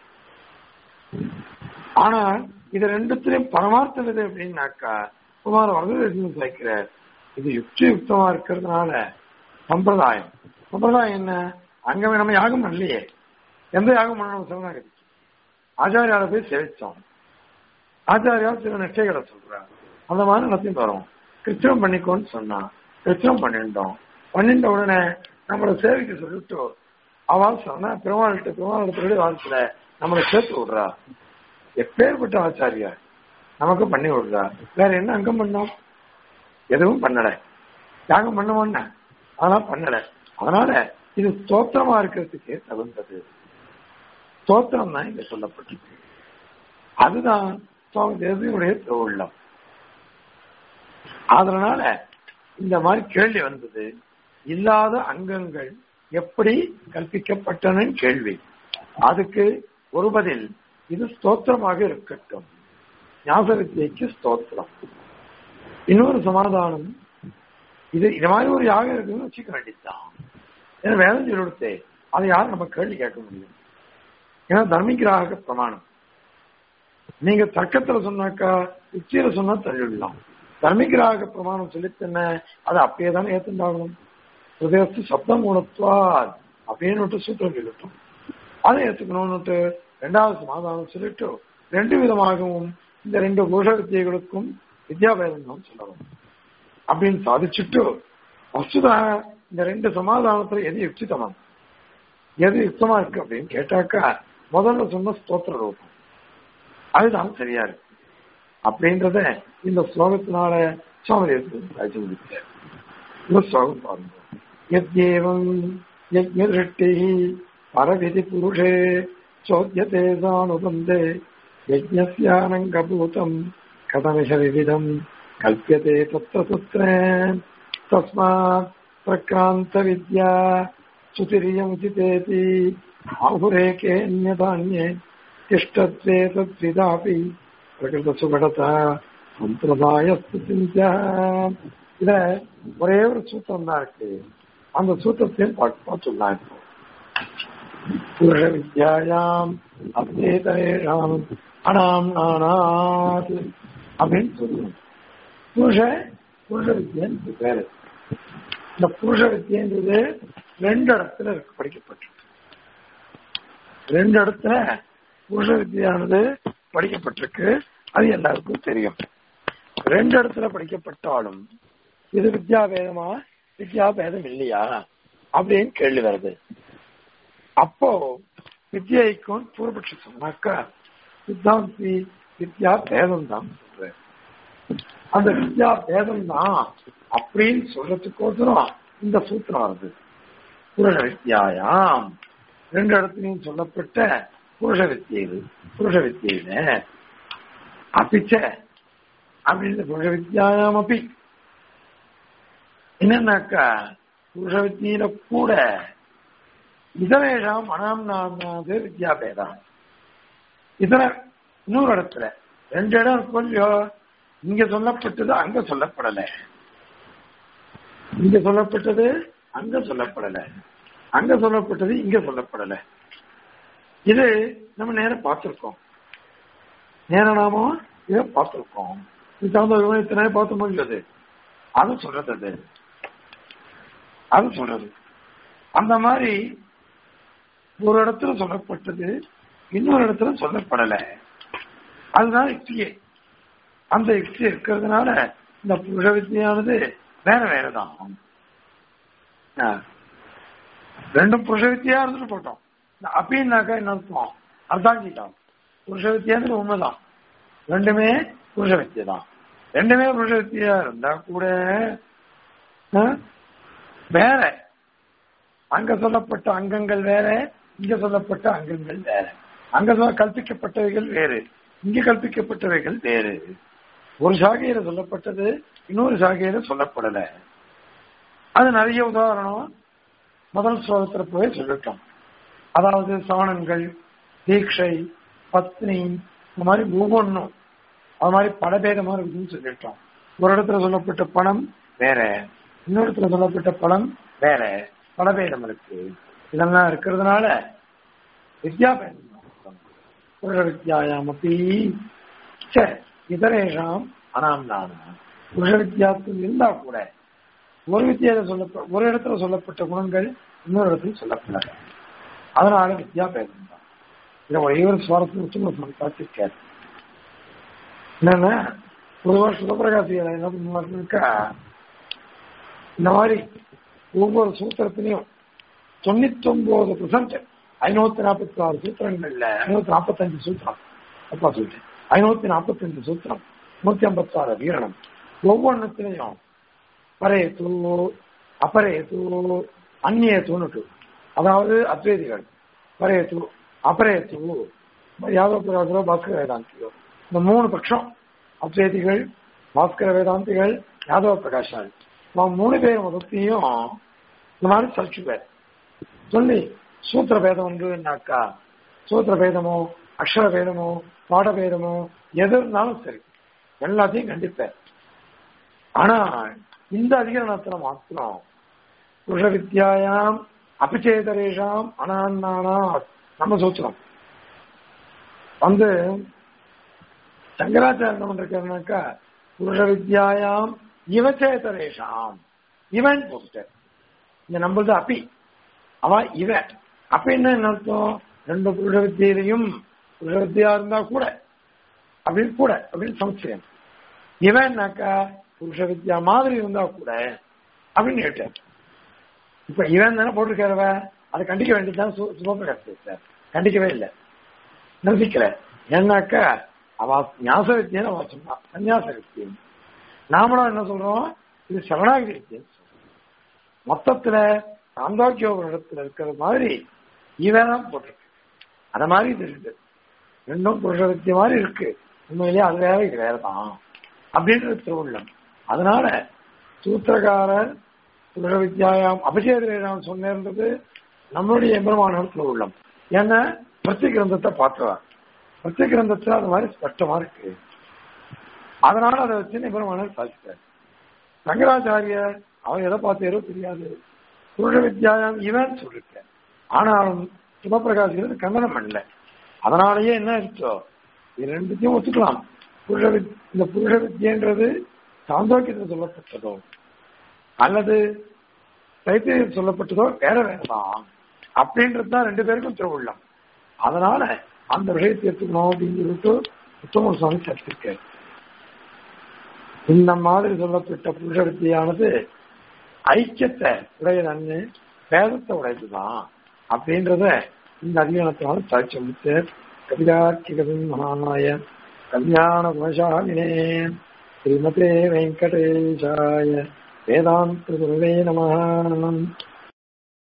ஆனா இது ரெண்டுத்திலையும் பரமார்த்தம் எது அப்படின்னாக்கா குமார வரதேசம் சேர்க்கிற இது யுக்தி யுக்தமா இருக்கிறதுனால சம்பிரதாயம் சம்பிரதாயம் என்ன அங்க நம்ம யாகம் பண்ணலையே எந்த யாகம் பண்ணணும் சரணாகதி ஆச்சாரியால போய் சேவிச்சோம் ஆச்சாரியால் சில நிச்சயங்களை சொல்றாரு அந்த மாதிரி நடத்திட்டு வரோம் கிருஷ்ணம் பண்ணிக்கோன்னு சொன்னா கிருஷ்ணம் பண்ணிட்டோம் பண்ணிட்ட உடனே நம்மளை சேவைக்கு சொல்லிட்டு அவள் சொன்னா பெருமாள்கிட்ட பெருமாள் வாழ்த்துல நம்மளை சேர்த்து விடுறா எப்பேற்பட்ட ஆச்சாரியா நமக்கு பண்ணி விடுறா வேற என்ன அங்கம் பண்ணோம் எதுவும் பண்ணல யாகம் பண்ணுவோம்னா அதெல்லாம் பண்ணல அதனால இது ஸ்தோத்திரமா இருக்கிறதுக்கு தகுந்தது ஸ்தோத்திரம் தான் இங்க சொல்லப்பட்டிருக்கு அதுதான் சுவாமி தேசியனுடைய திருவுள்ளம் அதனால இந்த மாதிரி கேள்வி வந்தது இல்லாத அங்கங்கள் எப்படி கற்பிக்கப்பட்டன கேள்வி அதுக்கு ஒரு பதில் இது ஸ்தோத்திரமாக இருக்கட்டும் ஞாபக வித்தியைக்கு ஸ்தோத்திரம் இன்னொரு சமாதானம் இது இது மாதிரி ஒரு யாகம் இருக்குன்னு வச்சுக்க வேண்டியதுதான் ஏன்னா வேதம் சொல்லிடுத்தே அதை யாரும் நம்ம கேள்வி கேட்க முடியும் ஏன்னா தர்மிகிராக பிரமாணம் நீங்க தர்க்கத்துல சொன்னாக்கா யுக்தியில சொன்னா தள்ளிடலாம் தர்மிகிராக பிரமாணம் சொல்லித்தன அதை அப்படியே தானே ஏத்துண்டாகணும் ஹிருதயத்து சப்தம் குணத்துவார் அப்படின்னு சூத்திரம் சொல்லிட்டோம் அதை ஏத்துக்கணும்னுட்டு ரெண்டாவது சமாதானம் சொல்லிட்டு ரெண்டு விதமாகவும் இந்த ரெண்டு கோஷ வித்தியைகளுக்கும் வித்யாபேதம் தான் சொல்லணும் அப்படின்னு சாதிச்சுட்டு வசுதா இந்த ரெண்டு சமாதானத்துல எது யுக்திதமம் எது யுக்தமா இருக்கு அப்படின்னு கேட்டாக்கா முதல்ல சொன்ன ஸ்தோத்திர ரூபம் அதுதான் சரியா இருக்கு அப்படின்றத இந்த ஸ்லோகத்தினால சுவாமி ராஜ்யம் முடித்தார் இந்த ஸ்லோகம் பாருங்க யத்யேவம் யஜ்ஞி பரவிதி புருஷே சோத்யதே சானுபந்தே யஜ்ஞஸ்யானங்கபூதம் கதமிஷ விவிதம் கல்பியதே தத்திர தத்திர தஸ்மாத் பிரக்ராந்த வித்யா சுதிரியமுச்சிதேதி ஆहुरेकेऽन्यदान्ये तिष्ठत्वे तद्विदापि பிரகிருதசுகடதா சம்பிரதாயஸ்து சிந்தியா இத ஒரே ஒரு சூத்திரம் தான் இருக்கு அந்த சூத்திரத்தையும் பார்க்க சொல்லலாம் இப்போ புருஷ வித்யாயாம் அத்தேதேஷாம் அனாம் நானாத் அப்படின்னு சொல்லணும் புருஷ புருஷ வித்யன்னு பேரு இந்த புருஷ வித்யன்றது ரெண்டு இடத்துல இருக்கு படிக்கப்பட்டிருக்கு ரெண்டு இடத்துல புருஷ வித்தியானது படிக்கப்பட்டிருக்கு அது எல்லாருக்கும் தெரியும் ரெண்டு இடத்துல படிக்கப்பட்டாலும் இது வித்யாபேதமா வித்யாபேதம் இல்லையா அப்படின்னு கேள்வி வருது அப்போ வித்யைக்கும் பூர்வபட்சம் சொன்னாக்கா சித்தாந்தி வித்யா பேதம் தான் சொல்றேன் அந்த வித்யா பேதம் தான் அப்படின்னு சொல்றதுக்கோசரம் இந்த சூத்திரம் வருது புருஷ வித்யாயாம் ரெண்டு இடத்துலையும் சொல்லப்பட்ட புருஷ வித்தியை இது புருஷ வித்தியில அப்பிச்ச அப்படின்னு புருஷ வித்தியாயாம் அப்பி என்னன்னாக்கா புருஷ வித்தியில கூட இதரேஷாம் அனாம் நாமாது வித்யாபேதம் இதர இன்னொரு இடத்துல ரெண்டு இடம் கொஞ்சம் இங்க சொல்லப்பட்டது அங்க சொல்லப்படல இங்க சொல்லப்பட்டது அங்க சொல்லப்படல அங்க சொல்லப்பட்டது இங்க சொல்லப்படல இது நம்ம நேரம் பார்த்திருக்கோம் நேரம் நாம இதை பார்த்திருக்கோம் இது தகுந்த விவரத்தினே பார்த்து முடியாது அது சொல்றது அது அது சொல்றது அந்த மாதிரி ஒரு இடத்துல சொல்லப்பட்டது இன்னொரு இடத்துல சொல்லப்படல அதுதான் யுக்தியே அந்த யுக்தி இருக்கிறதுனால இந்த புருஷ வித்தியானது வேற வேறதான் ஆ. ரெண்டும் புருஷ வித்தியா இருந்துட்டு போட்டோம் இந்த அப்படின்னாக்கா என்ன அர்த்தம் அர்த்தாங்கிட்டான் புருஷ வித்தியாங்கிறது உண்மைதான் ரெண்டுமே புருஷ வித்தியை தான் ரெண்டுமே புருஷ வித்தியா இருந்தா கூட ஆ, வேற அங்க சொல்லப்பட்ட அங்கங்கள் வேற இங்க சொல்லப்பட்ட அங்கங்கள் வேற அங்க சொல்ல கற்பிக்கப்பட்டவைகள் வேறு இங்க கற்பிக்கப்பட்டவைகள் வேறு ஒரு சாகையில சொல்லப்பட்டது இன்னொரு சாகையில சொல்லப்படல அது நிறைய உதாரணம் முதல் ஸ்லோகத்துல போய் சொல்லிட்டோம் அதாவது சவணங்கள் தீட்சை பத்னி இந்த மாதிரி ஒவ்வொன்றும் அது மாதிரி பலபேதமா இருக்குதுன்னு சொல்லிட்டோம் ஒரு இடத்துல சொல்லப்பட்ட பணம் வேற இன்னொரு இடத்துல சொல்லப்பட்ட பணம் வேற பலபேதம் இருக்கு இதெல்லாம் இருக்கிறதுனால வித்யாபேதம் புருஷ வித்யாயாம் அப்படி ச இதரேஷாம் அனாம்னான புருஷ வித்தியாசம் இருந்தா கூட ஒரு வித்தியால சொல்ல ஒரு இடத்துல சொல்லப்பட்ட குணங்கள் இன்னொரு இடத்துல சொல்லப்படாது அதனால வித்யாபேதம் தான் இதை ஒரே ஒரு சுவாரஸ்யம் வச்சு பார்த்துருக்காரு என்னன்னா பொதுவாக சுதப்பிரகாசிகளை என்ன பண்ணுவாருனாக்கா இந்த மாதிரி ஒவ்வொரு சூத்திரத்திலையும் தொண்ணூத்தி ஒன்பது பெர்சன்ட் ஐநூத்தி நாற்பத்தி ஆறு சூத்திரங்கள்ல ஐநூத்தி நாற்பத்தஞ்சு சூத்திரம் அப்பா சொல்லிட்டேன் ஐநூத்தி நாற்பத்தஞ்சு சூத்திரம் நூத்தி ஐம்பத்தி ஆறு வீரணம் ஒவ்வொன்றுத்திலையும் பரையத்து அபரேத்து அந்நியத்துன்னுட்டு அதாவது அத்வைதிகள் பரையத்து அபரேத்து யாதவ புராதரோ பாஸ்கர வேதாந்தியோ இந்த மூணு பட்சம் அத்வைதிகள் பாஸ்கர வேதாந்திகள் யாதவ பிரகாஷால் அவன் மூணு பேர் மதத்தையும் இந்த மாதிரி சலிச்சுப்பார் சொல்லி சூத்திர பேதம் உண்டுனாக்கா சூத்திர பேதமோ அக்ஷர பேதமோ பாட பேதமோ எது இருந்தாலும் சரி எல்லாத்தையும் கண்டிப்பார் ஆனா இந்த அதிகரணத்துல மாத்திரம் புருஷ வித்யாயாம் அபிச்சேதரேஷாம் அனான்னானா நம்ம சூத்திரம் வந்து சங்கராச்சாரம் பண்றாருனாக்கா புருஷ வித்யாயாம் இவச்சேதரேஷாம் இவன் போட்டுட்டார் இங்க நம்மளது அப்பி அவன் இவன் அப்ப என்ன அர்த்தம் ரெண்டு புருஷ வித்தியிலையும் புருஷ வித்தியா இருந்தா கூட அப்படின்னு கூட அப்படின்னு சமச்சயம் இவன்னாக்கா புருஷ வித்யா மாதிரி இருந்தா கூட அப்படின்னு கேட்டார் இப்ப இவன் தானே போட்டிருக்காரவ அதை கண்டிக்க வேண்டியதுதான் சுபப்பிரகாஷ் சார் கண்டிக்கவே இல்லை நிரசிக்கல ஏன்னாக்கா அவ ஞாச வித்தியன்னு அவ சொன்னா சன்னியாச வித்தியம் நாமளும் என்ன சொல்றோம் இது சரணாகதி வித்தியம் மொத்தத்துல சாந்தோக்கியோக இடத்துல இருக்கிற மாதிரி இவன் தான் போட்டிருக்கு அத மாதிரி இது இருக்கு ரெண்டும் புருஷ வித்திய மாதிரி இருக்கு உண்மையிலேயே அது வேற இது வேறதான் அப்படின்றது திருவுள்ளம் அதனால சூத்திரக்காரர் புருஷ வித்யாயாம் அபிஷேகம் சொன்னது நம்மளுடைய எம்பெருமானத்தில் உள்ளம் ஏன்னா பிரத்ய கிரந்தத்தை பார்த்தவா பிரத்ய கிரந்தத்துல அது மாதிரி ஸ்பஷ்டமா இருக்கு அதனால அதை வச்சு எம்பெருமானர் சாதிச்சார் சங்கராச்சாரியர் அவன் எதை பார்த்தாரோ தெரியாது புருஷ வித்யாயம் இவன் சொல்லிருக்க ஆனாலும் சிவபிரகாசிகள் கண்டனம் பண்ணல அதனாலயே என்ன ஆயிடுச்சோ இது ரெண்டுத்தையும் ஒத்துக்கலாம் புருஷ வித் இந்த புருஷ வித்யன்றது சாந்தோக்கியத்தில் சொல்லப்பட்டதோ அல்லது தைத்தியம் சொல்லப்பட்டதோ வேற வேறதான் அப்படின்றது தான் ரெண்டு பேருக்கும் திருவுள்ளம் அதனால அந்த விஷயத்தை எடுத்துக்கணும் அப்படின்னு சொல்லிட்டு உத்தம சுவாமி சர்ச்சிருக்காரு இந்த மாதிரி சொல்லப்பட்ட புருஷ வித்தியானது ஐக்கியத்தை உடையதன்னு வேதத்தை உடையதுதான் அப்படின்றத இந்த அதிகாரத்தினால சாட்சி முடித்து கவிதார்க்கிகவின் மகாநாய கல்யாண குணசாலினே ஸ்ரீமதே வெங்கடேஷாய வேதாந்த குருவே நம